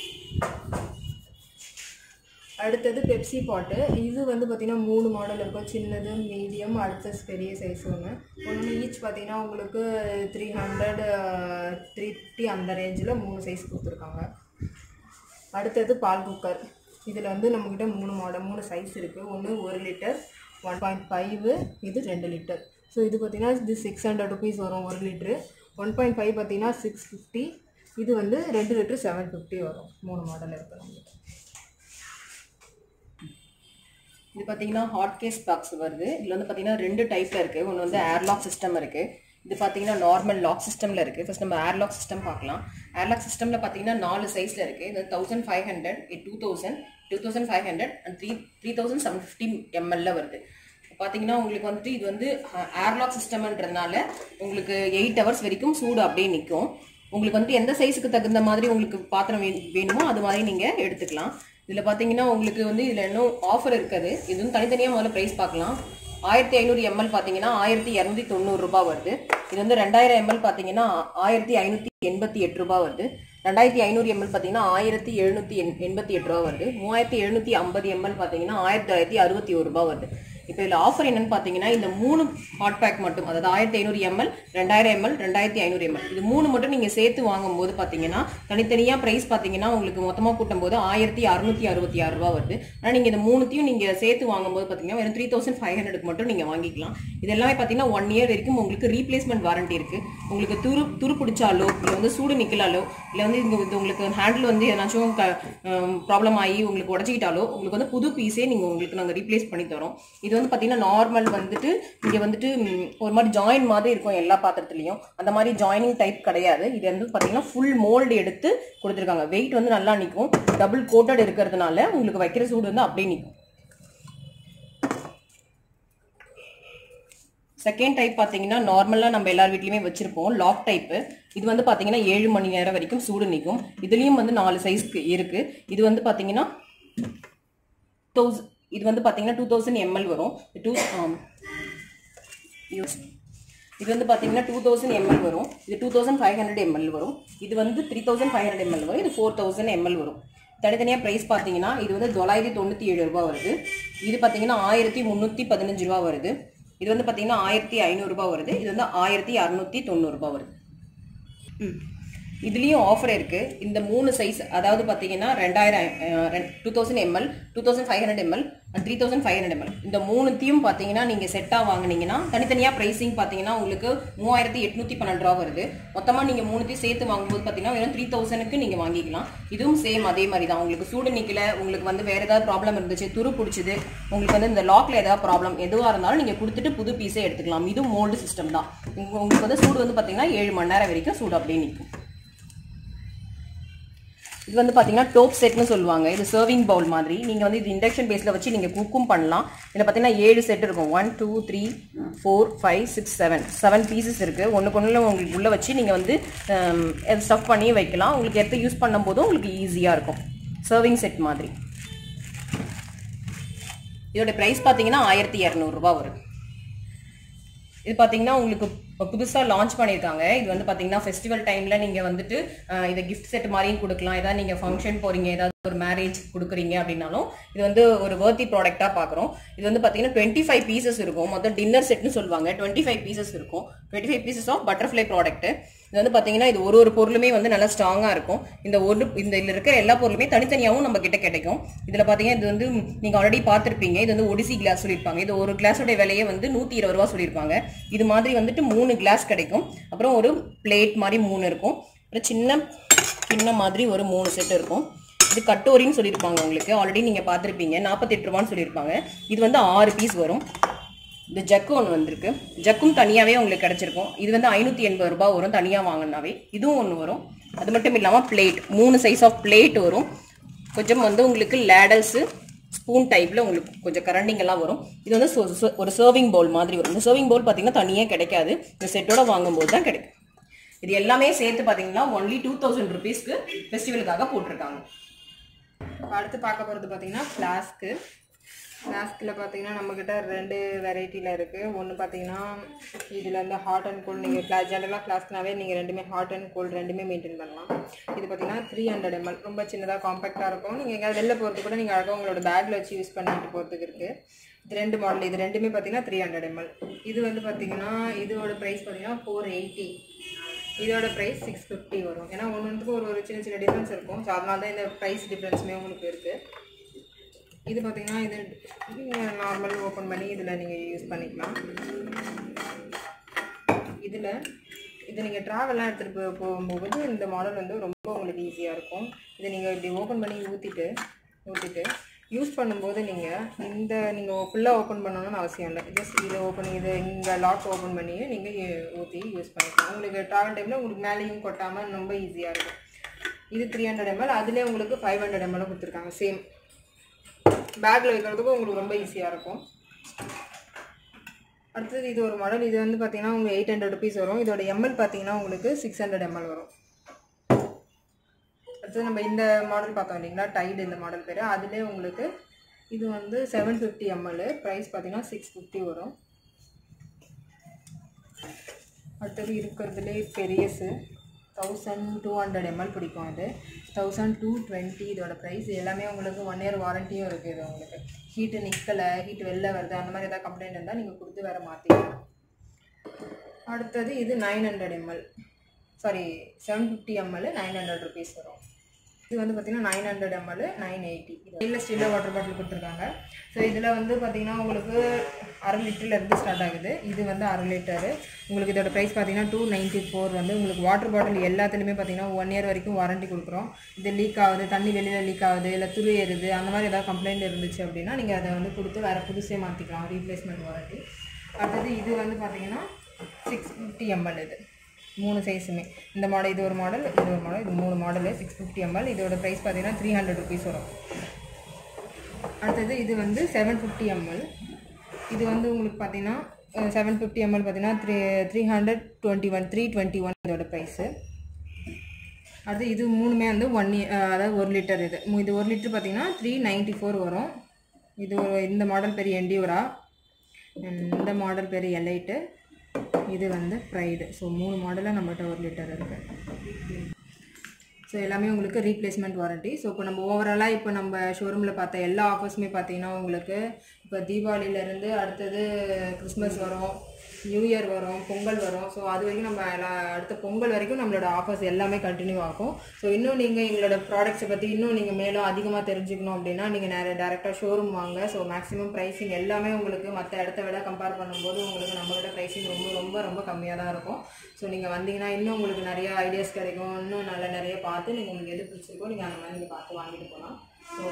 அடுத்தது பெப்சி பாட்டு இது வந்து பார்த்திங்கன்னா மூணு மாடல் இருக்கும் சின்னது மீடியம் அடுத்த பெரிய சைஸ் ஒன்று ஒன்று ஈச் பார்த்தீங்கன்னா உங்களுக்கு த்ரீ ஹண்ட்ரட் த்ரீ ஃபிஃப்டி அந்த ரேஞ்சில் மூணு சைஸ் கொடுத்துருக்காங்க அடுத்தது பால் குக்கர் இதில் வந்து நம்மக்கிட்ட மூணு மாடல் மூணு சைஸ் இருக்குது ஒன்று ஒரு லிட்டர் ஒன் பாயிண்ட் ஃபைவ் இது ரெண்டு லிட்டர் ஸோ இது பார்த்தீங்கன்னா இது சிக்ஸ் ஹண்ட்ரட் ருபீஸ் வரும் ஒரு லிட்ரு ஒன் பாயிண்ட் ஃபைவ் பார்த்தீங்கன்னா சிக்ஸ் ஃபிஃப்டி இது வந்து ரெண்டு லிட்ரு செவன் ஃபிஃப்டி வரும் மூணு மாடல் இருக்குது நம்மகிட்ட இது பார்த்தீங்கன்னா ஹாட் கேஸ் பாக்ஸ் வருது இதில் வந்து பார்த்தீங்கன்னா ரெண்டு டைப்பில் இருக்குது ஒன்று வந்து ஏர்லாக் சிஸ்டம் இருக்குது இது பார்த்தீங்கன்னா நார்மல் லாக் சிஸ்டமில் இருக்குது ஃபர்ஸ்ட் நம்ம ஏர்லாக் சிஸ்டம் பார்க்கலாம் ஏர்லாக் சிஸ்டமில் பார்த்தீங்கன்னா நாலு சைஸில் இருக்குது இது thousand five hundred two thousand two thousand five hundred and three three thousand seven fifty எம்எல்ல வருது பார்த்தீங்கன்னா உங்களுக்கு வந்துட்டு இது வந்து ஏர்லாக் சிஸ்டம்ன்றதுனால உங்களுக்கு எயிட் ஹவர்ஸ் வரைக்கும் சூடு அப்படியே நிற்கும் உங்களுக்கு வந்துட்டு எந்த சைஸுக்கு தகுந்த மாதிரி உங்களுக்கு பாத்திரம் வே- வேணுமோ அது மாதிரி நீங்கள் எடுத்துக்கலாம் இதில் பார்த்தீங்கன்னா உங்களுக்கு வந்து இதில் இன்னும் ஆஃபர் இருக்குது இது வந்து தனித்தனியாக முதல்ல ப்ரைஸ் பார்க்கலாம் ஆயிரத்தி ஐநூறு எம்எல் பார்த்தீங்கன்னா ஆயிரத்தி இரநூத்தி தொண்ணூறு ரூபாய் வருது இது வந்து ரெண்டாயிரம் எம்எல் பார்த்தீங்கன்னா ஆயிரத்தி ஐநூற்றி எண்பத்தி எட்டு ரூபாய் வருது ரெண்டாயிரத்தி ஐநூறு எம்எல் பார்த்தீங்கன்னா ஆயிரத்தி எழுநூற்றி எண் எண்பத்தி எட்டு ரூபா வருது மூவாயிரத்தி எழுநூற்றி ஐம்பது எம்எல் பார்த்தீங்கன்னா ஆயிரத்தி தொள்ளாயிரத்தி அறுபத்தி ஒரு ரூபாய் வருது இப்போ இதில் ஆஃபர் என்னன்னு பார்த்தீங்கன்னா இந்த மூணு ஹாட் பேக் மட்டும் அதாவது ஆயிரத்தி ஐநூறு எம்எல் ரெண்டாயிரம் எம்எல் ரெண்டாயிரத்தி ஐநூறு எம்எல் இது மூணு மட்டும் நீங்கள் சேர்த்து வாங்கும்போது பார்த்தீங்கன்னா தனித்தனியாக ப்ரைஸ் பார்த்தீங்கன்னா உங்களுக்கு மொத்தமாக கூட்டும் போது ஆயிரத்தி அறுநூத்தி அறுபத்தி ஆறு ரூபா வருது ஆனால் நீங்கள் இந்த மூணுத்தையும் நீங்கள் சேர்த்து வாங்கும்போது பார்த்தீங்கன்னா வெறும் த்ரீ தௌசண்ட் ஃபைவ் ஹண்ட்ரடுக்கு மட்டும் நீங்கள் வாங்கிக்கலாம் இது எல்லாமே பார்த்தீங்கன்னா ஒன் இயர் வரைக்கும் உங்களுக்கு ரீப்ளேஸ்மெண்ட் வாரண்டி இருக்குது உங்களுக்கு துரு துரு பிடிச்சாலோ இல்லை வந்து சூடு நிற்கலாலோ இல்லை வந்து இந்த இது உங்களுக்கு ஹேண்டில் வந்து எதனாச்சும் ப்ராப்ளம் ஆகி உங்களுக்கு உடச்சிக்கிட்டாலோ உங்களுக்கு வந்து புது பீஸே நீங்கள் உங்களுக்கு நாங்கள் ரீப்ளேஸ் பண்ணி தரோம் இது வந்து பார்த்தீங்கன்னா நார்மல் வந்துட்டு இங்கே வந்துட்டு ம், ஒரு மாதிரி ஜாயின் மாதிரி இருக்கும் எல்லா பாத்திரத்துலையும் அந்த மாதிரி ஜாயினிங் டைப் கிடையாது இது வந்து பார்த்தீங்கன்னா ஃபுல் மோல்டு எடுத்து கொடுத்துருக்காங்க வெயிட் வந்து நல்லா நிற்கும் டபுள் கோட்டட் இருக்கிறதுனால உங்களுக்கு வைக்கிற சூடு வந்து அப்படியே நிற்கும் செகண்ட் டைப் பார்த்தீங்கன்னா நார்மலாக நம்ம எல்லார் வீட்லையுமே வச்சிருப்போம் லாக் டைப்பு இது வந்து பார்த்தீங்கன்னா ஏழு மணி நேரம் வரைக்கும் சூடு நிற்கும் இதுலேயும் வந்து நாலு சைஸ்க்கு இருக்கு இது வந்து பார்த்தீங்கன்னா தௌசண்ட் இது வந்து பார்த்தீங்கன்னா டூ தௌசண்ட் எம்எல் வரும் டூ இது வந்து பார்த்தீங்கன்னா டூ தௌசண்ட் எம்எல் வரும் இது two thousand five hundred ML வரும் இது வந்து three thousand five hundred ML வரும் இது ஃபோர் தௌசண்ட் எம்எல் வரும் தனித்தனியாக ப்ரைஸ் பார்த்தீங்கன்னா இது வந்து தொள்ளாயிரத்தி தொண்ணூற்றி ஏழு ரூபா வருது இது பார்த்தீங்கன்னா ஆயிரத்தி முந்நூற்றி பதினஞ்சு ரூபா வருது இது வந்து பார்த்தீங்கன்னா ஆயிரத்தி ஐநூறுரூபா வருது இது வந்து ஆயிரத்தி அறநூற்றி தொண்ணூறுரூபா வருது ம் இதுலேயும் ஆஃபர் இருக்குது இந்த மூணு சைஸ் அதாவது பார்த்தீங்கன்னா ரெண்டாயிரம் two thousand ML two thousand five hundred ML and three thousand five hundred ML இந்த மூணுத்தையும் பார்த்தீங்கன்னா நீங்கள் செட்டாக வாங்குனீங்கன்னா தனித்தனியாக ப்ரைஸிங் பார்த்தீங்கன்னா உங்களுக்கு மூவாயிரத்தி எட்நூற்றி பன்னெண்டு ரூபா வருது மொத்தமாக நீங்கள் மூணுத்தையும் சேர்த்து வாங்கும்போது பார்த்தீங்கன்னா வெறும் த்ரீ தௌசண்ட்க்கு நீங்கள் வாங்கிக்கலாம் இதுவும் சேம் அதே மாதிரி தான் உங்களுக்கு சூடு நிற்கல உங்களுக்கு வந்து வேறு ஏதாவது ப்ராப்ளம் இருந்துச்சு துரு பிடிச்சிது உங்களுக்கு வந்து இந்த லாக்ல ஏதாவது ப்ராப்ளம் எதுவாக இருந்தாலும் நீங்கள் கொடுத்துட்டு புது பீஸே எடுத்துக்கலாம் இதுவும் மோல்டு சிஸ்டம் தான் உங்க- உங்களுக்கு வந்து சூடு வந்து பார்த்தீங்கன்னா ஏழு மணி நேரம் வரைக்கும் சூடு அப்படியே நிற்கும் இது வந்து பார்த்தீங்கன்னா டோப் செட்னு சொல்லுவாங்க இது சர்விங் பவுல் மாதிரி நீங்கள் வந்து இது இண்டக்ஷன் பேஸில் வச்சு நீங்கள் குக்கும் பண்ணலாம் இதில் பார்த்தீங்கன்னா ஏழு செட் இருக்கும் one two three four five six seven seven pieces இருக்குது ஒன்று கொண்டுல உங்களுக்கு உள்ளே வச்சு நீங்கள் வந்து ஸ்டஃப் பண்ணி வைக்கலாம் உங்களுக்கு எடுத்து யூஸ் பண்ணும்போதும் உங்களுக்கு ஈஸியாக இருக்கும் சர்விங் செட் மாதிரி இதோட ப்ரைஸ் பார்த்தீங்கன்னா ஆயிரத்தி இரநூறுபா வரும் இது பார்த்தீங்கன்னா உங்களுக்கு புதுசாக லான்ச் பண்ணியிருக்காங்க இது வந்து பார்த்தீங்கன்னா ஃபெஸ்டிவல் டைமில் நீங்கள் வந்துட்டு அஹ், இதை கிஃப்ட் செட் மாதிரியும் கொடுக்கலாம் ஏதாவது நீங்கள் ஃபங்க்ஷன் போகிறீங்க ஏதாவது ஒரு மேரேஜ் கொடுக்குறீங்க அப்படின்னாலும் இது வந்து ஒரு வர்த்தி ப்ராடக்டாக பார்க்குறோம் இது வந்து பார்த்தீங்கன்னா டுவெண்ட்டி ஃபைவ் பீசஸ் இருக்கும் மொத்தம் டின்னர் செட்னு சொல்லுவாங்க டுவெண்ட்டி ஃபைவ் பீசஸ் இருக்கும் twenty five pieces of Butterfly product இது வந்து பார்த்தீங்கன்னா இது ஒரு ஒரு பொருளுமே வந்து நல்லா ஸ்ட்ராங்காக இருக்கும் இந்த ஒரு இந்த இதில் இருக்கிற எல்லா பொருளுமே தனித்தனியாகவும் நம்ம கிட்ட கிடைக்கும் இதில் பார்த்தீங்கன்னா இது வந்து நீங்கள் ஆல்ரெடி பார்த்துருப்பீங்க இது வந்து ஒடிசி கிளாஸ் சொல்லியிருப்பாங்க இது ஒரு கிளாஸோட விலையே வந்து நூற்றி இருபது ரூபா சொல்லியிருப்பாங்க இது மாதிரி வந்துட்டு மூணு கிளாஸ் கிடைக்கும் அப்புறம் ஒரு பிளேட் மாதிரி மூணு இருக்கும் அப்புறம் சின்ன கிண்ணம் மாதிரி ஒரு மூணு செட் இருக்கும் இது கட்டோரின்னு சொல்லியிருப்பாங்க உங்களுக்கு ஆல்ரெடி நீங்கள் பார்த்துருப்பீங்க நாற்பத்தெட்டு ரூபான்னு சொல்லியிருப்பாங்க இது வந்து ஆறு பீஸ் வரும் இந்த ஜக்கு ஒன்று வந்திருக்கு ஜக்கும் தனியாகவே உங்களுக்கு கிடச்சிருக்கும் இது வந்து ஐநூற்றி எண்பது ரூபாய் வரும் தனியாக வாங்கினாவே இதுவும் ஒன்று வரும் அது மட்டும் இல்லாமல் பிளேட் மூணு சைஸ் ஆஃப் பிளேட் வரும் கொஞ்சம் வந்து உங்களுக்கு லேடல்ஸு ஸ்பூன் டைப்பில் உங்களுக்கு கொஞ்சம் கரண்டிங்கெல்லாம் வரும் இது வந்து சொ- சொ- ஒரு சர்விங் பவுல் மாதிரி வரும் இந்த சர்விங் பவுல் பார்த்தீங்கன்னா தனியாக கிடைக்காது இந்த செட்டோட வாங்கும்போது தான் கிடைக்கும் இது எல்லாமே சேர்த்து பார்த்தீங்கன்னா ஒன்லி டூ தௌசண்ட் ருபீஸ்க்கு ஃபெஸ்டிவலுக்காக போட்டிருக்காங்க அடுத்து பார்க்க போகிறது பார்த்தீங்கன்னா ஃப்ளாஸ்க்கு ஃப்ளாஸ்கில் பார்த்தீங்கன்னா நம்மக்கிட்ட ரெண்டு வெரைட்டியில் இருக்குது ஒன்று பார்த்தீங்கன்னா இதில் வந்து ஹாட் அண்ட் கோல்ட் நீங்கள் ஃப்ளா ஜென்ரலாக ஃப்ளாஸ்க்னாவே நீங்கள் ரெண்டுமே ஹாட் அண்ட் கோல்ட் ரெண்டுமே மெயின்டைன் பண்ணலாம் இது பார்த்தீங்கன்னா த்ரீ ஹண்ட்ரட் எம்எல் ரொம்ப சின்னதாக காம்பேக்டாக இருக்கும் நீங்கள் எங்கேயாவது வெளில போகிறது கூட நீங்கள் அழகாக உங்களோட பேக்கில் வச்சு யூஸ் பண்ணிட்டு போகிறதுக்கு இருக்குது இது ரெண்டு மாடல் இது ரெண்டுமே பார்த்தீங்கன்னா த்ரீ ஹண்ட்ரட் எம்எல் இது வந்து பார்த்தீங்கன்னா இதோட ப்ரைஸ் பார்த்தீங்கன்னா ஃபோர் எயிட்டி இதோட ப்ரைஸ் சிக்ஸ் ஃபிஃப்டி வரும் ஏன்னா ஒன்று ஒன்றுக்கு ஒரு ஒரு சின்ன சின்ன டிஃப்ரென்ஸ் இருக்கும் ஸோ அதனால தான் இந்த ப்ரைஸ் டிஃப்ரென்ஸுமே உங்களுக்கு இருக்குது இது பார்த்தீங்கன்னா இது நார்மல் ஓப்பன் பண்ணி இதில் நீங்கள் யூஸ் பண்ணிக்கலாம் இதில் இது நீங்கள் ட்ராவல்லாம் எடுத்துகிட்டு போ போகும்போது இந்த மாடல் வந்து ரொம்ப உங்களுக்கு ஈஸியாக இருக்கும் இதை நீங்கள் இப்படி ஓப்பன் பண்ணி ஊற்றிட்டு ஊற்றிட்டு யூஸ் பண்ணும்போது நீங்கள் இந்த நீங்கள் ஃபுல்லாக ஓப்பன் பண்ணணும்னு அவசியம் இல்லை ஜஸ்ட் இதை ஓப்பன் இது இங்கே லாக் ஓப்பன் பண்ணி நீங்கள் ஊற்றி யூஸ் பண்ணிக்கலாம் உங்களுக்கு ட்ராவல் டைமில் உங்களுக்கு மேலேயும் கொட்டாமல் ரொம்ப ஈஸியாக இருக்கும் இது த்ரீ ஹண்ட்ரட் எம்எல் அதுலேயே உங்களுக்கு ஃபைவ் ஹண்ட்ரட் எம்எல் கொடுத்துருக்காங்க சேம் பேக்கில் வைக்கிறதுக்கும் உங்களுக்கு ரொம்ப ஈஸியாக இருக்கும் அடுத்தது இது ஒரு மாடல் இது வந்து பார்த்தீங்கன்னா உங்களுக்கு எயிட் ஹண்ட்ரட் ருபீஸ் வரும் இதோட எம்எல் பார்த்தீங்கன்னா உங்களுக்கு சிக்ஸ் ஹண்ட்ரட் எம்எல் வரும் அடுத்தது நம்ம இந்த மாடல் பார்த்தோம் இல்லைங்களா டைடு இந்த மாடல் பேர் அதுலேயே உங்களுக்கு இது வந்து செவன் ஃபிஃப்டி எம்எல் ப்ரைஸ் பார்த்தீங்கன்னா சிக்ஸ் ஃபிஃப்டி வரும் அடுத்தது இருக்கிறதுலே பெரியசு தௌசண்ட் டூ ஹண்ட்ரட் எம்எல் பிடிக்கும் அது தௌசண்ட் டூ டுவெண்ட்டி இதோட ப்ரைஸ் எல்லாமே உங்களுக்கு ஒன் இயர் வாரண்டியும் இருக்குது இது உங்களுக்கு ஹீட்டு நிற்கலை ஹீட் வெளில வருது அந்த மாதிரி ஏதாவது கம்ப்ளைண்ட் இருந்தால் நீங்கள் கொடுத்து வேறு மாற்றிக்கலாம் அடுத்தது இது nine hundred ML sorry seven fifty ML nine hundred rupees வரும் இது வந்து பார்த்தீங்கன்னா nine hundred ML nine eighty stainless ஸ்டீலில் வாட்டர் பாட்டில் கொடுத்துருக்காங்க ஸோ இதில் வந்து பார்த்தீங்கன்னா உங்களுக்கு அரை லிட்டர்லேருந்து ஸ்டார்ட் ஆகுது இது வந்து அரை லிட்டரு உங்களுக்கு இதோட ப்ரைஸ் பார்த்தீங்கன்னா டூ நைன்ட்டி ஃபோர் வந்து உங்களுக்கு வாட்டர் பாட்டில் எல்லாத்துலேயுமே பார்த்தீங்கன்னா ஒன் இயர் வரைக்கும் வாரண்டி கொடுக்குறோம் இது லீக் ஆகுது தண்ணி வெளியில் லீக் ஆகுது இல்லை துரு ஏறுது அந்த மாதிரி ஏதாவது கம்ப்ளைண்ட் இருந்துச்சு அப்படின்னா நீங்கள் அதை வந்து கொடுத்து வேறு புதுசே மாற்றிக்கலாம் ரீப்ளேஸ்மெண்ட் வாரண்டி அடுத்தது இது வந்து பார்த்தீங்கன்னா சிக்ஸ் ஃபிஃப்டி எம்எல் இது மூணு சைஸுமே இந்த மாடல் இது ஒரு மாடல் இது ஒரு மாடல் இது மூணு மாடலு சிக்ஸ் ஃபிஃப்டி எம்எல் இதோட ப்ரைஸ் பார்த்தீங்கன்னா த்ரீ ஹண்ட்ரட் ருபீஸ் வரும் அடுத்தது இது வந்து செவன் ஃபிஃப்டி எம்எல் இது வந்து உங்களுக்கு பார்த்தீங்கன்னா செவன் ஃபிஃப்டி எம்எல் பார்த்தீங்கன்னா three three hundred twenty one three twenty one இதோட ப்ரைஸு அடுத்து இது மூணுமே வந்து ஒன் அதாவது ஒரு லிட்டர் இது மு- இது ஒரு லிட்டர் பார்த்தீங்கன்னா த்ரீ நைன்ட்டி ஃபோர் வரும் இது ஒரு இந்த மாடல் பெரிய எண்டியூரா இந்த மாடல் பேர் எலைட்டு இது வந்து ப்ரைடு ஸோ மூணு மாடலில் நம்மகிட்ட ஒரு லிட்டர் இருக்குது ஸோ எல்லாமே உங்களுக்கு ரீப்ளேஸ்மெண்ட் வாரண்டி ஸோ இப்போ நம்ம ஓவராலாக இப்போ நம்ம ஷோரூமில் பார்த்த எல்லா ஆஃபர்ஸுமே பார்த்தீங்கன்னா உங்களுக்கு இப்போ தீபாவளியிலேருந்து அடுத்தது கிறிஸ்மஸ் வரும் நியூ இயர் வரும் பொங்கல் வரும் ஸோ அது வரைக்கும் நம்ம எல்லா அடுத்த பொங்கல் வரைக்கும் நம்மளோட ஆஃபர்ஸ் எல்லாமே கண்டினியூ ஆகும் ஸோ இன்னும் நீங்கள் எங்களோட ப்ராடக்ட்ஸை பற்றி இன்னும் நீங்கள் மேலும் அதிகமாக தெரிஞ்சுக்கணும் அப்படின்னா நீங்கள் நேர டேரெக்டாக ஷோரூம் வாங்க ஸோ மேக்ஸிமம் ப்ரைஸிங் எல்லாமே உங்களுக்கு மற்ற இடத்த விட கம்பேர் பண்ணும்போது உங்களுக்கு நம்மளோட ப்ரைஸிங் ரொம்ப ரொம்ப ரொம்ப கம்மியாக தான் இருக்கும் ஸோ நீங்கள் வந்தீங்கன்னா இன்னும் உங்களுக்கு நிறைய ஐடியாஸ் கிடைக்கும் இன்னும் நல்ல நிறைய பார்த்து நீங்கள் உங்களுக்கு எது பிடிச்சிருக்கோ நீங்கள் அந்த மாதிரி நீங்கள் பார்த்து வாங்கிட்டு போகலாம் ஸோ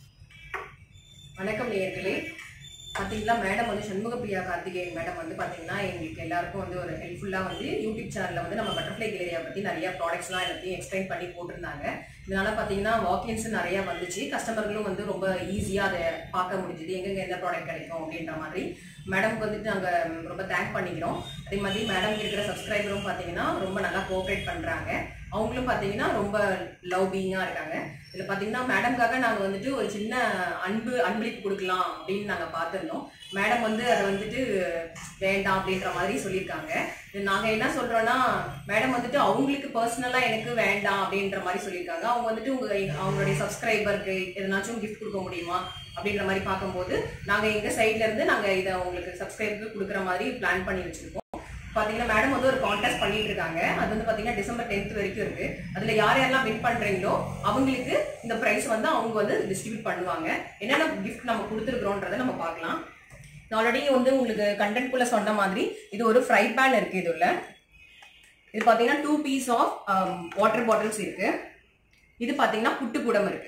வணக்கம் நேயர்களே பார்த்தீங்களா மேடம் வந்து சண்முக பிரியா கார்த்திகேயன் மேடம் வந்து பார்த்தீங்கன்னா எங்களுக்கு எல்லாருக்கும் வந்து ஒரு ஹெல்ப்ஃபுல்லாக வந்து யூடியூப் சேனலில் வந்து நம்ம பட்டர்ஃப்ளை கேரியா பற்றி நிறைய ப்ராடக்ட்ஸ்லாம் எல்லாத்தையும் எக்ஸ்பிளைன் பண்ணி போட்டிருந்தாங்க இதனால பார்த்தீங்கன்னா வாக்கின்ஸ் நிறைய வந்துச்சு கஸ்டமர்களும் வந்து ரொம்ப ஈஸியாக அதை பார்க்க முடிஞ்சுது எங்கெங்க எந்த ப்ராடக்ட் கிடைக்கும் அப்படின்ற மாதிரி மேடம்க்கு வந்துட்டு நாங்கள் ரொம்ப தேங்க் பண்ணிக்கிறோம் அதே மாதிரி மேடம் இருக்கிற சப்ஸ்கிரைபரும் பார்த்தீங்கன்னா ரொம்ப நல்லா கோஆப்ரேட் பண்ணுறாங்க அவங்களும் பார்த்தீங்கன்னா ரொம்ப லவ் பீயிங்காக இருக்காங்க இதில் பார்த்தீங்கன்னா மேடம்காக நாங்கள் வந்துட்டு ஒரு சின்ன அன்பு அன்பளிப்பு கொடுக்கலாம் அப்படின்னு நாங்கள் பார்த்துருந்தோம் மேடம் வந்து அதை வந்துட்டு வேண்டாம் அப்படின்ற மாதிரி சொல்லியிருக்காங்க இது நாங்கள் என்ன சொல்கிறோன்னா மேடம் வந்துட்டு அவங்களுக்கு பர்சனலாக எனக்கு வேண்டாம் அப்படின்ற மாதிரி சொல்லியிருக்காங்க அவங்க வந்துட்டு உங்க அவங்களுடைய சப்ஸ்கிரைபருக்கு எதனாச்சும் கிஃப்ட் கொடுக்க முடியுமா அப்படின்ற மாதிரி பார்க்கும்போது நாங்கள் எங்கள் சைட்ல இருந்து நாங்கள் இதை உங்களுக்கு சப்ஸ்கிரைபருக்கு கொடுக்குற மாதிரி பிளான் பண்ணி வச்சிருக்கோம் பாத்தீங்கன்னா மேடம் வந்து ஒரு கான்டெஸ்ட் பண்ணிட்டு இருக்காங்க அது வந்து பாத்தீங்கன்னா டிசம்பர் டென்த் வரைக்கும் இருக்கு அதுல யார் யாரெல்லாம் வின் பண்றீங்களோ அவங்களுக்கு இந்த பிரைஸ் வந்து அவங்க வந்து டிஸ்ட்ரிபியூட் பண்ணுவாங்க என்னென்ன கிஃப்ட் நம்ம கொடுத்துருக்குறோன்றதை நம்ம பார்க்கலாம் ஆல்ரெடி வந்து உங்களுக்கு கண்டென்ட் குள்ள சொன்ன மாதிரி இது ஒரு ஃப்ரை பேன் இருக்கு இதுல இது பாத்தீங்கன்னா two piece of water bottles இருக்கு இது பாத்தீங்கன்னா புட்டுக்குடம் இருக்கு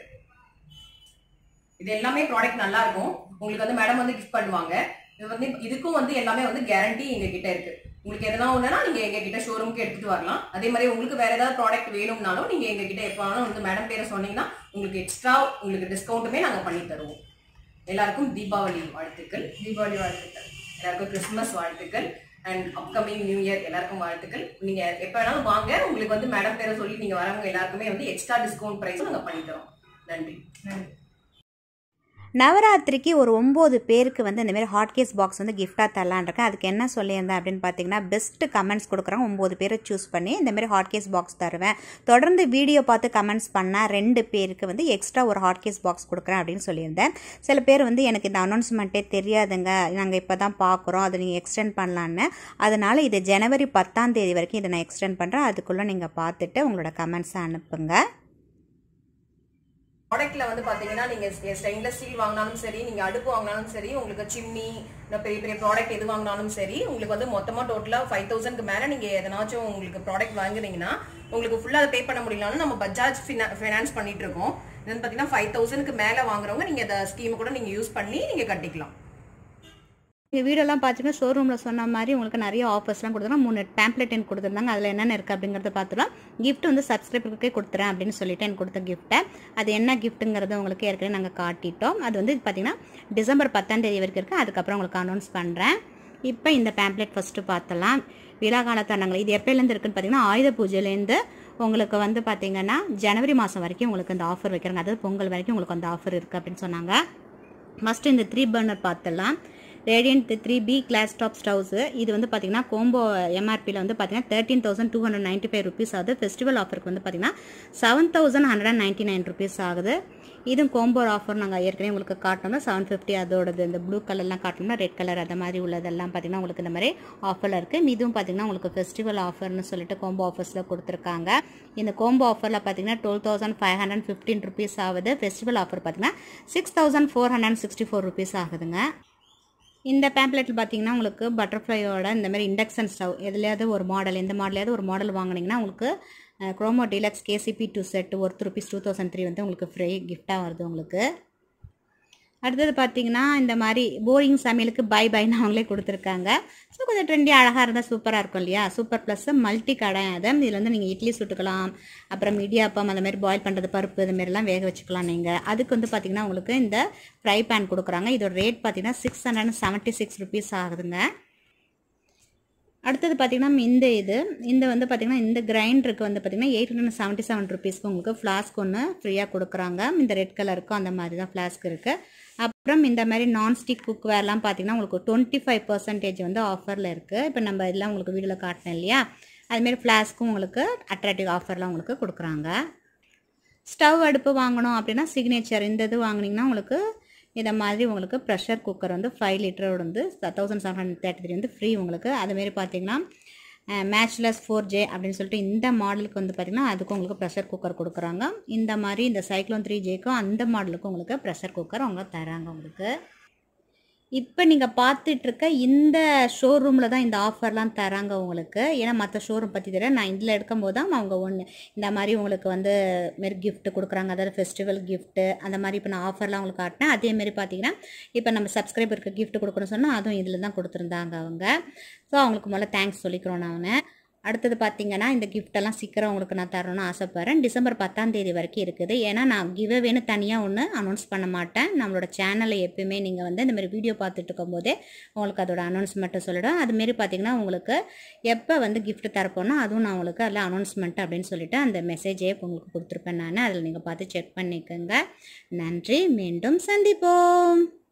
இது எல்லாமே ப்ராடக்ட் நல்லா இருக்கும் உங்களுக்கு வந்து மேடம் வந்து கிஃப்ட் பண்ணுவாங்க இது வந்து இதுக்கும் வந்து எல்லாமே வந்து கேரண்டி எங்க கிட்ட இருக்கு உங்களுக்கு எதனா ஒண்ணுனா நீங்க எங்க கிட்ட ஷோரூமுக்கு எடுத்துட்டு வரலாம் அதே மாதிரி உங்களுக்கு வேற ஏதாவது ப்ராடக்ட் வேணும்னாலும் நீங்க எங்க கிட்ட எப்போ வேணாலும் வந்து மேடம் பேரை சொன்னீங்கன்னா உங்களுக்கு எக்ஸ்ட்ரா உங்களுக்கு டிஸ்கவுண்ட்டுமே நாங்க பண்ணி தருவோம் எல்லாருக்கும் தீபாவளி வாழ்த்துக்கள் தீபாவளி வாழ்த்துக்கள் எல்லாருக்கும் கிறிஸ்மஸ் வாழ்த்துக்கள் அண்ட் அப்கமிங் நியூ இயர் எல்லாருக்கும் வாழ்த்துக்கள் நீங்க எப்ப வேணாலும் வாங்க உங்களுக்கு வந்து மேடம் பேரை சொல்லி நீங்க வரவங்க எல்லாருக்குமே வந்து எக்ஸ்ட்ரா டிஸ்கவுண்ட் பிரைஸ் நாங்க பண்ணி தரோம் நன்றி நன்றி நவராத்திரிக்கு ஒரு ஒம்பது பேருக்கு வந்து இந்த மாதிரி ஹாட் கேஸ் பாக்ஸ் வந்து கிஃப்டாக தரலான் இருக்கேன் அதுக்கு என்ன சொல்லியிருந்தேன் அப்படின்னு பார்த்தீங்கன்னா பெஸ்ட்டு கமெண்ட்ஸ் கொடுக்குறாங்க ஒம்பது பேரை சூஸ் பண்ணி இந்த மாதிரி ஹாட் கேஸ் பாக்ஸ் தருவேன் தொடர்ந்து வீடியோ பார்த்து கமெண்ட்ஸ் பண்ணால் ரெண்டு பேருக்கு வந்து எக்ஸ்ட்ரா ஒரு ஹாட் கேஸ் பாக்ஸ் கொடுக்குறேன் அப்படின்னு சொல்லியிருந்தேன் சில பேர் வந்து எனக்கு இந்த அனௌன்ஸ்மெண்ட்டே தெரியாதுங்க நாங்கள் இப்போ தான் பார்க்குறோம் அதை நீங்கள் எக்ஸ்டெண்ட் பண்ணலான்னு அதனால் இது ஜனவரி பத்தாம் தேதி வரைக்கும் இதை நான் எக்ஸ்டெண்ட் பண்ணுறேன் அதுக்குள்ளே நீங்கள் பார்த்துட்டு உங்களோட கமெண்ட்ஸை அனுப்புங்க ப்ராடக்ட்ல வந்து பாத்தீங்கன்னா நீங்க ஸ்டெயின்லெஸ் ஸ்டீல் வாங்கினாலும் சரி நீங்க அடுப்பு வாங்கினாலும் சரி உங்களுக்கு சிம்னி இல்லை பெரிய பெரிய ப்ராடக்ட் எது வாங்கினாலும் சரி உங்களுக்கு வந்து மொத்தமா டோட்டலா ஃபைவ் தௌசண்ட்க்கு மேல நீங்க எதனாச்சும் உங்களுக்கு ப்ராடக்ட் வாங்குறீங்கன்னா உங்களுக்கு ஃபுல்லா அதை பே பண்ண முடியலனாலும் நம்ம பஜாஜ் ஃபைனான்ஸ் பண்ணிட்டு இருக்கோம் இது வந்து பாத்தீங்கன்னா ஃபைவ் தௌசண்ட்க்கு மேல வாங்குறவங்க நீங்க இந்த ஸ்கீம் கூட நீங்க யூஸ் பண்ணி நீங்க கட்டிக்கலாம் இந்த வீடியோலாம் பார்த்தீங்கன்னா ஷோரூமில் சொன்ன மாதிரி உங்களுக்கு நிறைய ஆஃபர்ஸ்லாம் கொடுத்துருக்காங்க மூணு பேம்ப்ளெட் எனக்கு கொடுத்துருந்தாங்க அதில் என்னென்ன இருக்குது அப்படிங்கிறத பார்த்துலாம் gift வந்து சப்ஸ்கிரைபருக்கே கொடுத்துறேன் அப்படின்னு சொல்லிட்டு எனக்கு கொடுத்த கிஃப்ட்டை அது என்ன கிஃப்ட்டுங்கிறத உங்களுக்கு ஏற்கனவே நாங்கள் காட்டிட்டோம் அது வந்து பார்த்தீங்கன்னா டிசம்பர் பத்தாம் தேதி வரைக்கும் இருக்குது அதுக்கப்புறம் உங்களுக்கு அனௌன்ஸ் பண்ணுறேன் இப்போ இந்த பேம்ப்ளெட் ஃபஸ்ட்டு பார்த்தலாம் விழா காலத்தாண்டங்கள் இது எப்போலேருந்து இருக்குன்னு பார்த்தீங்கன்னா ஆயுத பூஜையிலேருந்து உங்களுக்கு வந்து பார்த்தீங்கன்னா ஜனவரி மாதம் வரைக்கும் உங்களுக்கு இந்த ஆஃபர் வைக்கிறாங்க அதாவது பொங்கல் வரைக்கும் உங்களுக்கு அந்த ஆஃபர் இருக்குது அப்படின்னு சொன்னாங்க ஃபஸ்ட்டு இந்த த்ரீ பர்னர் பார்த்துடலாம் radiant three B glass top stoves இது வந்து பார்த்தீங்கன்னா கோம்போ எம்ஆர்பியில் வந்து பார்த்தீங்கன்னா thirteen thousand two hundred ninety five rupees ஆகுது ஃபெஸ்டிவல் ஆஃபருக்கு வந்து பார்த்தீங்கன்னா seven thousand hundred and ninety nine rupees ஆகுது இதுவும் கோம்போ ஆஃபர் நாங்கள் ஏற்கனவே உங்களுக்கு காட்டோம்னா செவன் ஃபிஃப்டி அதோடது இந்த ப்ளூ கலர்லாம் காட்டோம்னா ரெட் கலர் அந்த மாதிரி உள்ளதெல்லாம் பார்த்தீங்கன்னா உங்களுக்கு இந்த மாதிரி ஆஃபரில் இருக்குது இதுவும் பார்த்தீங்கன்னா உங்களுக்கு ஃபெஸ்டிவல் ஆஃபர்னு சொல்லிட்டு கோம்போ ஆஃபர்ஸில் கொடுத்துருக்காங்க இந்த கோம்போ ஆஃபரில் பார்த்தீங்கன்னா twelve thousand five hundred fifteen rupees ஆகுது ஃபெஸ்டிவல் ஆஃபர் பார்த்தீங்கன்னா six thousand four hundred sixty four rupees ஆகுதுங்க இந்த பேம்ப்ளெட்டில் பார்த்தீங்கன்னா உங்களுக்கு பட்டர்ஃப்ளையோட இந்த மாதிரி இண்டக்ஷன் ஸ்டவ் எதுலையாவது ஒரு மாடல் எந்த மாடலையாவது ஒரு மாடல் வாங்குனீங்கன்னா உங்களுக்கு chromo deluxe KCB two set worth rupees two thousand three வந்து உங்களுக்கு ஃப்ரீ கிஃப்டாக வருது உங்களுக்கு அடுத்தது பார்த்தீங்கன்னா இந்த மாதிரி போரிங் சமையலுக்கு பை பைன்னு அவங்களே கொடுத்துருக்காங்க ஸோ கொஞ்சம் ட்ரெண்டி அழகாக இருந்தால் சூப்பராக இருக்கும் இல்லையா சூப்பர் ப்ளஸ் மல்டி கடை அதை இதில் வந்து நீங்கள் இட்லி சுட்டுக்கலாம் அப்புறம் இடியாப்பம் அந்த மாதிரி பாயில் பண்ணுறது பருப்பு இது மாதிரிலாம் வேக வச்சுக்கலாம் நீங்கள் அதுக்கு வந்து பார்த்தீங்கன்னா உங்களுக்கு இந்த ஃப்ரை பேன் கொடுக்குறாங்க இதோட ரேட் பார்த்தீங்கன்னா six hundred seventy six rupees ஆகுதுங்க அடுத்தது பார்த்தீங்கன்னா இந்த இது இந்த வந்து பார்த்தீங்கன்னா இந்த கிரைண்டருக்கு வந்து பார்த்தீங்கன்னா எயிட் ஹண்ட்ரட் செவன்ட்டி செவன் ருபீஸ்க்கு உங்களுக்கு ஃப்ளாஸ்க் ஒன்று ஃப்ரீயாக கொடுக்குறாங்க இந்த ரெட் கலருக்கும் அந்த மாதிரி தான் ஃப்ளாஸ்க் இருக்குது அப்புறம் இந்த மாதிரி நான்ஸ்டிக் குக் வேர்லாம் பார்த்தீங்கன்னா உங்களுக்கு டுவெண்ட்டி ஃபைவ் பர்சன்டேஜ் வந்து ஆஃபரில் இருக்குது இப்போ நம்ம இதெல்லாம் உங்களுக்கு வீடியோவில் காட்டினேன் இல்லையா அதுமாரி ஃப்ளாஸ்க்கும் உங்களுக்கு அட்ராக்டிவ் ஆஃபர்லாம் உங்களுக்கு கொடுக்குறாங்க ஸ்டவ் அடுப்பு வாங்கணும் அப்படின்னா சிக்னேச்சர் இந்த இது வாங்கினீங்கன்னா உங்களுக்கு இதை மாதிரி உங்களுக்கு ப்ரெஷர் குக்கர் வந்து ஃபைவ் லிட்டரோட வந்து thousand seven hundred thirty three வந்து ஃப்ரீ உங்களுக்கு அதுமாரி பார்த்தீங்கன்னா மேட்ச்லெஸ் ஃபோர் ஜே அப்படின்னு சொல்லிட்டு இந்த மாடலுக்கு வந்து பார்த்திங்கன்னா அதுக்கும் உங்களுக்கு ப்ரெஷர் குக்கர் கொடுக்குறாங்க இந்த மாதிரி இந்த சைக்ளோன் த்ரீ ஜேக்கும் அந்த மாடலுக்கும் உங்களுக்கு ப்ரெஷர் குக்கர் அவங்க தராங்க உங்களுக்கு இப்போ நீங்கள் பார்த்துட்ருக்க இந்த ஷோரூமில் தான் இந்த ஆஃபர்லாம் தராங்க உங்களுக்கு ஏன்னா மற்ற ஷோரூம் பற்றி தெரியல நான் இதில் எடுக்கும்போது தான் அவங்க ஒன்று இந்த மாதிரி உங்களுக்கு வந்து மாரி gift கொடுக்குறாங்க அதாவது ஃபெஸ்டிவல் கிஃப்ட்டு அந்த மாதிரி இப்போ நான் ஆஃபர்லாம் உங்களுக்கு காட்டினேன் அதேமாரி பார்த்தீங்கன்னா இப்போ நம்ம சப்ஸ்கிரைபருக்கு gift கொடுக்கணும்னு சொன்னால் அதுவும் இதில் தான் கொடுத்துருந்தாங்க அவங்க ஸோ அவங்களுக்கு முதல்ல தேங்க்ஸ் சொல்லிக்கிறோம் நான் அடுத்தது பார்த்தீங்கன்னா இந்த gift எல்லாம் சீக்கிரம் உங்களுக்கு நான் தரணும்னு ஆசைப்பட்றேன் டிசம்பர் பத்தாம் தேதி வரைக்கும் இருக்குது ஏன்னா நான் கிவ்அவேன்னு தனியாக ஒன்று அனௌன்ஸ் பண்ண மாட்டேன் நம்மளோட சேனலை எப்பயுமே நீங்கள் வந்து இந்த மாதிரி வீடியோ பார்த்துட்டு இருக்கும்போதே உங்களுக்கு அதோட அனௌன்ஸ்மெண்ட்டை சொல்லிடும் அதுமாரி பார்த்தீங்கன்னா உங்களுக்கு எப்போ வந்து gift தரப்போனோ அதுவும் நான் உங்களுக்கு அதில் அனௌன்ஸ்மெண்ட் அப்படின்னு சொல்லிட்டு அந்த மெசேஜே உங்களுக்கு கொடுத்துருப்பேன் நான் அதில் நீங்கள் பார்த்து செக் பண்ணிக்கோங்க நன்றி மீண்டும் சந்திப்போம்